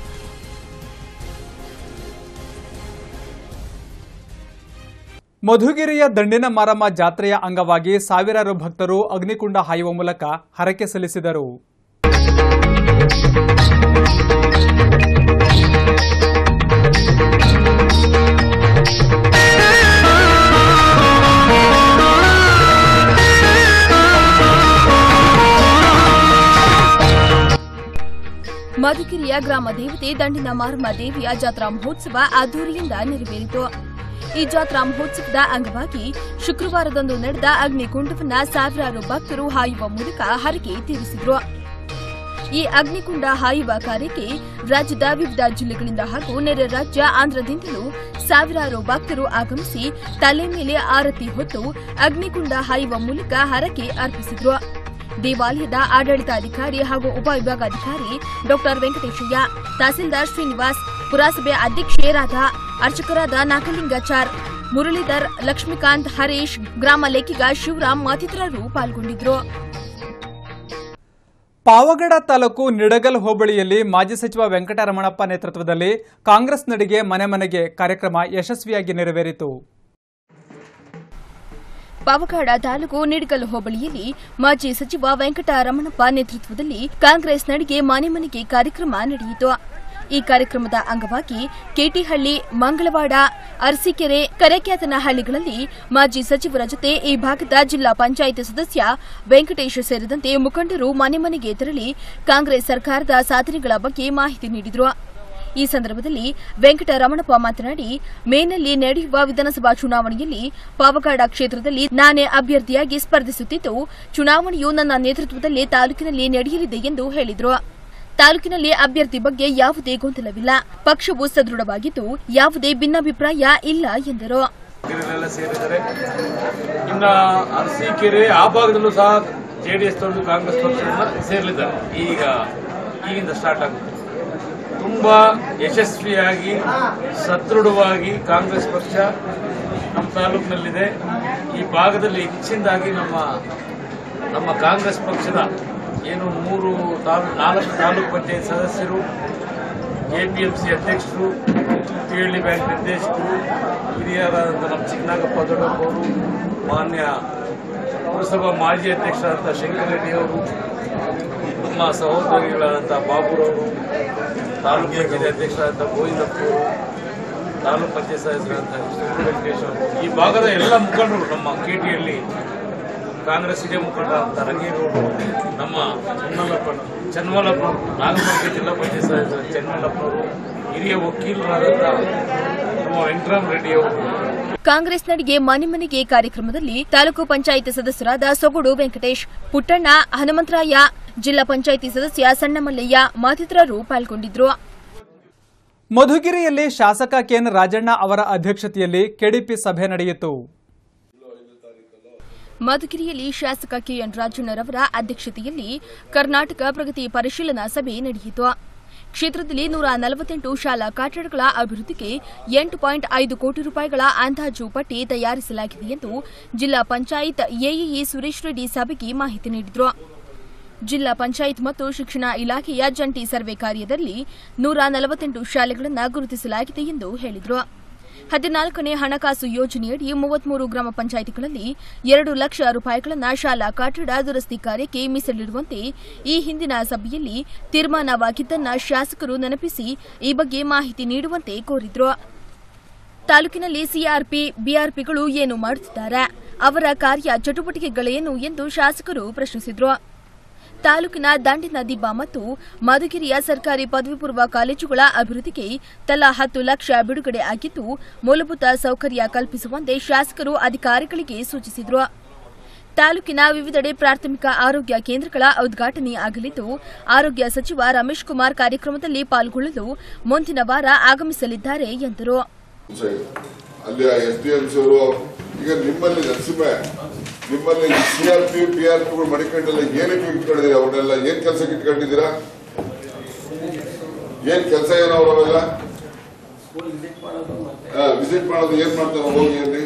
ಮಧುಗಿರಿಯ ದಂಡಿನ ಮಾರಮ್ಮ ಜಾತ್ರೆಯ ಅಂಗವಾಗಿ ಸಾವಿರಾರು ಭಕ್ತರು ಅಗ್ನಿಕುಂಡ ಹಾಯುವ ಮೂಲಕ ಹರಕೆ ಸಲ್ಲಿಸಿದರು ಮಧುಗಿರಿಯ ಗ್ರಾಮ ದೇವತೆ ದಂಡಿನ ಮಾರಮ್ಮ ದೇವಿಯ ಜಾತ್ರಾ ಮಹೋತ್ಸವ ಅದ್ದೂರಿಯಿಂದ ನೆರವೇರಿತು ಈ ಜಾತ್ರಾ ಮಹೋತ್ಸವದ ಅಂಗವಾಗಿ ಶುಕ್ರವಾರದಂದು ನಡೆದ ಅಗ್ನಿಕುಂಡವನ್ನ ಸಾವಿರಾರು ಭಕ್ತರು ಹಾಯುವ ಮೂಲಕ ಹರಕೆ ತೀರಿಸಿದ್ರು ಈ ಅಗ್ನಿಕುಂಡ ಹಾಯುವ ಕಾರ್ಯಕ್ಕೆ ರಾಜ್ಯದ ವಿವಿಧ ಜಿಲ್ಲೆಗಳಿಂದ ಹಾಗೂ ನೆರೆ ರಾಜ್ಯ ಆಂಧ್ರದಿಂದಲೂ ಸಾವಿರಾರು ಭಕ್ತರು ಆಗಮಿಸಿ ತಲೆ ಮೇಲೆ ಆರತಿ ಹೊತ್ತು ಅಗ್ನಿಕುಂಡ ಹಾಯುವ ಮೂಲಕ ಹರಕೆ ಅರ್ಪಿಸಿದ್ರು ದೇವಾಲಯದ ಆಡಳಿತಾಧಿಕಾರಿ ಹಾಗೂ ಉಪವಿಭಾಗಾಧಿಕಾರಿ ಡಾಕ್ಟರ್ ವೆಂಕಟೇಶಯ್ಯ ತಹಸೀಲ್ದಾರ್ ಶ್ರೀನಿವಾಸ್ ಪುರಸಭೆ ಅಧ್ಯಕ್ಷೆ ರಾಧಾ ಅರ್ಚಕರಾದ ನಾಗಲಿಂಗಾಚಾರ್ ಮುರಳೀಧರ್ ಲಕ್ಷ್ಮೀಕಾಂತ್ ಹರೀಶ್ ಗ್ರಾಮ ಲೇಖಿಗ ಶಿವರಾಮ್ ಮತ್ತಿತರರು ಪಾಲ್ಗೊಂಡಿದ್ರು ಪಾವಗಡ ತಾಲೂಕು ನಿಡಗಲ್ ಹೋಬಳಿಯಲ್ಲಿ ಮಾಜಿ ಸಚಿವ ವೆಂಕಟರಮಣಪ್ಪ ನೇತೃತ್ವದಲ್ಲಿ ಕಾಂಗ್ರೆಸ್ ನಡಿಗೆ ಮನೆ ಮನೆಗೆ ಕಾರ್ಯಕ್ರಮ ಯಶಸ್ವಿಯಾಗಿ ನೆರವೇರಿತು ಪಾವಗಡ ತಾಲೂಕು ನಿಡಗಲ್ ಹೋಬಳಿಯಲ್ಲಿ ಮಾಜಿ ಸಚಿವ ವೆಂಕಟರಮಣಪ್ಪ ನೇತೃತ್ವದಲ್ಲಿ ಕಾಂಗ್ರೆಸ್ ನಡಿಗೆ ಮನೆ ಮನೆಗೆ ಕಾರ್ಯಕ್ರಮ ನಡೆಯಿತು ಈ ಕಾರ್ಯಕ್ರಮದ ಅಂಗವಾಗಿ ಕೇಟಿಹಳ್ಳಿ ಮಂಗಳವಾಡ ಅರಸೀಕೆರೆ ಕರೆಕ್ಯಾತನಹಳ್ಳಿಗಳಲ್ಲಿ ಮಾಜಿ ಸಚಿವರ ಜೊತೆ ಈ ಭಾಗದ ಜಿಲ್ಲಾ ಪಂಚಾಯತ್ ಸದಸ್ಯ ವೆಂಕಟೇಶ್ ಸೇರಿದಂತೆ ಮುಖಂಡರು ಮನೆ ಮನೆಗೆ ತೆರಳಿ ಕಾಂಗ್ರೆಸ್ ಸರ್ಕಾರದ ಸಾಧನೆಗಳ ಬಗ್ಗೆ ಮಾಹಿತಿ ನೀಡಿದರು ಈ ಸಂದರ್ಭದಲ್ಲಿ ವೆಂಕಟರಮಣಪ್ಪ ಮಾತನಾಡಿ ಮೇನಲ್ಲಿ ನಡೆಯುವ ವಿಧಾನಸಭಾ ಚುನಾವಣೆಯಲ್ಲಿ ಪಾವಗಾಡ ಕ್ಷೇತ್ರದಲ್ಲಿ ನಾನೇ ಅಭ್ಯರ್ಥಿಯಾಗಿ ಸ್ಪರ್ಧಿಸುತ್ತಿದ್ದು ಚುನಾವಣೆಯು ನನ್ನ ನೇತೃತ್ವದಲ್ಲೇ ತಾಲೂಕಿನಲ್ಲಿ ನಡೆಯಲಿದೆ ಎಂದು ಹೇಳಿದರು ತಾಲೂಕಿನಲ್ಲಿ ಅಭ್ಯರ್ಥಿ ಬಗ್ಗೆ ಯಾವುದೇ ಗೊಂದಲವಿಲ್ಲ ಪಕ್ಷವು ಸದೃಢವಾಗಿದ್ದು ಯಾವುದೇ ಭಿನ್ನಾಭಿಪ್ರಾಯ ಇಲ್ಲ ಎಂದರು ಹಿರಿಯರೆಲ್ಲ ಸೇರಿದ್ದಾರೆ ಇನ್ನ ಅರಸೀಕೆರೆ ಆ ಭಾಗದಲ್ಲೂ ಸಹ ಜೆ ಡಿ ಎಸ್ ತಂದು ಕಾಂಗ್ರೆಸ್ ಪಕ್ಷದಿಂದ ಸೇರಲಿದ್ದಾರೆ ಈಗ ಈಗಿಂದ ಸ್ಟಾರ್ಟ್ ಆಗುತ್ತೆ ತುಂಬಾ ಯಶಸ್ವಿಯಾಗಿ ಸದೃಢವಾಗಿ ಕಾಂಗ್ರೆಸ್ ಪಕ್ಷ ನಮ್ಮ ತಾಲೂಕಿನಲ್ಲಿದೆ ಈ ಭಾಗದಲ್ಲಿ ಹೆಚ್ಚಿನದಾಗಿ ನಮ್ಮ ನಮ್ಮ ಕಾಂಗ್ರೆಸ್ ಪಕ್ಷದ ಏನು ಮೂರು ತಾಲೂ ನಾಲ್ಕು ತಾಲೂಕು ಪಂಚಾಯತ್ ಸದಸ್ಯರು ಎಪಿಎಂಸಿ ಅಧ್ಯಕ್ಷರು ಪಿಎಲ್ಡಿ ಬ್ಯಾಂಕ್ ನಿರ್ದೇಶಕರು ಹಿರಿಯರಾದಂಥ ನಮ್ಮ ಚಿಕ್ಕನಾಗಪ್ಪ ದೊಡ್ಡಪ್ಪ ಅವರು ಮಾನ್ಯ ಪುರಸಭಾ ಮಾಜಿ ಅಧ್ಯಕ್ಷರಾದಂಥ ಶಂಕರ ರೆಡ್ಡಿ ಅವರು ನಮ್ಮ ಸಹೋದರಿಗಳಾದಂಥ ಬಾಬುರವರು ತಾಲೂಕು ಪಂಚಾಯತ್ ಅಧ್ಯಕ್ಷರಾದಂಥ ಗೋವಿಂದಪ್ಪ ಅವರು ತಾಲೂಕು ಪಂಚಾಯತ್ ಸದಸ್ಯರಾದಂಥ ಕೃಷ್ಣ ವೆಂಕಟೇಶ್ ಅವರು ಈ ಭಾಗದ ಎಲ್ಲ ಮುಖಂಡರು ನಮ್ಮ ಕೆಟಿಯಲ್ಲಿ ಕಾಂಗ್ರೆಸ್ ಹಿರಿಯ ಮುಖಂಡರಾದಂಥ ರಂಗೇಗೌಡರು ನಮ್ಮ ಚನ್ನಮಲ್ಲಪ್ಪನವರು ಚನ್ನಮಲ್ಲಪ್ಪನವರು ನಾಗಮಂಗಲ ಜಿಲ್ಲಾ ಪಂಚಾಯತ್ ಸದಸ್ಯರು ಚನ್ನಮಲ್ಲಪ್ಪನವರು ಹಿರಿಯ ವಕೀಲರಾದಂಥ ನಮ್ಮ ವೆಂಕಟರಾಮ ರೆಡ್ಡಿ ಅವರು ಕಾಂಗ್ರೆಸ್ ನಡಿಗೆ ಮನೆ ಮನೆಗೆ ಕಾರ್ಯಕ್ರಮದಲ್ಲಿ ತಾಲೂಕು ಪಂಚಾಯಿತಿ ಸದಸ್ಯರಾದ ಸೊಗಡು ವೆಂಕಟೇಶ್ ಪುಟ್ಟಣ್ಣ ಹನುಮಂತರಾಯ ಜಿಲ್ಲಾ ಪಂಚಾಯಿತಿ ಸದಸ್ಯ ಸಣ್ಣಮಲ್ಲಯ್ಯ ಮತ್ತಿತರರು ಪಾಲ್ಗೊಂಡಿದ್ರು ಮಧುಗಿರಿಯಲ್ಲಿ ಶಾಸಕ ಕೆಎನ್ ರಾಜಣ್ಣ ಅವರ ಅಧ್ಯಕ್ಷತೆಯಲ್ಲಿ ಕೆಡಿಪಿ ಸಭೆ ನಡೆಯಿತು ಮಧುಗಿರಿಯಲ್ಲಿ ಶಾಸಕ ಕೆಎನ್ ರಾಜಣ್ಣರವರ ಅಧ್ಯಕ್ಷತೆಯಲ್ಲಿ ಕರ್ನಾಟಕ ಪ್ರಗತಿ ಪರಿಶೀಲನಾ ಸಭೆ ನಡೆಯಿತು ಕ್ಷೇತ್ರದಲ್ಲಿ ನೂರ ನಲವತ್ತೆಂಟು ಶಾಲಾ ಕಟ್ಟಡಗಳ ಅಭಿವೃದ್ಧಿಗೆ ಎಂಟು ಪಾಯಿಂಟ್ ಐದು ಕೋಟಿ ರೂಪಾಯಿಗಳ ಅಂದಾಜು ಪಟ್ಟಿ ತಯಾರಿಸಲಾಗಿದೆ ಎಂದು ಜಿಲ್ಲಾ ಪಂಚಾಯತ್ ಎಇಇ ಸುರೇಶ್ ರೆಡ್ಡಿ ಸಭೆಗೆ ಮಾಹಿತಿ ನೀಡಿದರು ಜಿಲ್ಲಾ ಪಂಚಾಯತ್ ಮತ್ತು ಶಿಕ್ಷಣ ಇಲಾಖೆಯ ಜಂಟಿ ಸರ್ವೆ ಕಾರ್ಯದಲ್ಲಿ ನೂರ ನಲವತ್ತೆಂಟು ಶಾಲೆಗಳನ್ನು ಗುರುತಿಸಲಾಗಿದೆ ಎಂದು ಹೇಳಿದರು ಹದಿನಾಲ್ಕನೇ ಹಣಕಾಸು ಯೋಜನೆಯಡಿ ಮೂವತ್ಮೂರು ಗ್ರಾಮ ಪಂಚಾಯಿತಿಗಳಲ್ಲಿ ಎರಡು ಲಕ್ಷ ರೂಪಾಯಿಗಳನ್ನು ಶಾಲಾ ಕಟ್ಟಡ ದುರಸ್ತಿ ಕಾರ್ಯಕ್ಕೆ ಮೀಸಲಿಡುವಂತೆ ಈ ಹಿಂದಿನ ಸಭೆಯಲ್ಲಿ ತೀರ್ಮಾನವಾಗಿದ್ದನ್ನ ಶಾಸಕರು ನೆನಪಿಸಿ ಈ ಬಗ್ಗೆ ಮಾಹಿತಿ ನೀಡುವಂತೆ ಕೋರಿದ್ರು ತಾಲೂಕಿನಲ್ಲಿ ಸಿಆರ್ಪಿ ಬಿಆರ್ಪಿಗಳು ಏನು ಮಾಡುತ್ತಿದ್ದಾರೆ ಅವರ ಕಾರ್ಯ ಚಟುವಟಿಕೆಗಳೇನು ಎಂದು ಶಾಸಕರು ಪ್ರಶ್ನಿಸಿದ್ರು ತಾಲೂಕಿನ ದಂಡಿನ ದಿಬ್ಬ ಮತ್ತು ಮಧುಗಿರಿಯ ಸರ್ಕಾರಿ ಪದವಿ ಪೂರ್ವ ಕಾಲೇಜುಗಳ ಅಭಿವೃದ್ಧಿಗೆ ತಲಾ ಹತ್ತು ಲಕ್ಷ ಬಿಡುಗಡೆ ಆಗಿದ್ದು ಮೂಲಭೂತ ಸೌಕರ್ಯ ಕಲ್ಪಿಸುವಂತೆ ಶಾಸಕರು ಅಧಿಕಾರಿಗಳಿಗೆ ಸೂಚಿಸಿದರು ತಾಲೂಕಿನ ವಿವಿಧೆಡೆ ಪ್ರಾಥಮಿಕ ಆರೋಗ್ಯ ಕೇಂದ್ರಗಳ ಉದ್ಘಾಟನೆ ಆಗಲಿದ್ದು ಆರೋಗ್ಯ ಸಚಿವ ರಮೇಶ್ ಕುಮಾರ್ ಕಾರ್ಯಕ್ರಮದಲ್ಲಿ ಪಾಲ್ಗೊಳ್ಳಲು ಮುಂದಿನ ವಾರ ಆಗಮಿಸಲಿದ್ದಾರೆ ಎಂದರು ಸೈಡ್ ಅಲ್ಲಿ ಎಸ್ ಡಿ ಎಂ ಸಿ ಅವರು ಈಗ ನಿಮ್ಮಲ್ಲಿ ನರಸಿಂಹ ನಿಮ್ಮಲ್ಲಿ C R P P R ಪಿಗಳು ಮಡಿಕಂಡೆಲ್ಲ ಏನಕ್ಕೆ ಇಟ್ಕೊಂಡಿದ್ದೀರಾ ಅವ್ರನ್ನೆಲ್ಲ ಏನ್ ಕೆಲಸಕ್ಕೆ ಇಟ್ಕೊಂಡಿದ್ದೀರಾ ಏನ್ ಕೆಲಸ ಏನೋ ಅವರೆಲ್ಲ ವಿಸಿಟ್ ಮಾಡೋದು ಏನ್ ಮಾಡ್ತಾರೆ ಹೋಗಿ ಅಲ್ಲಿ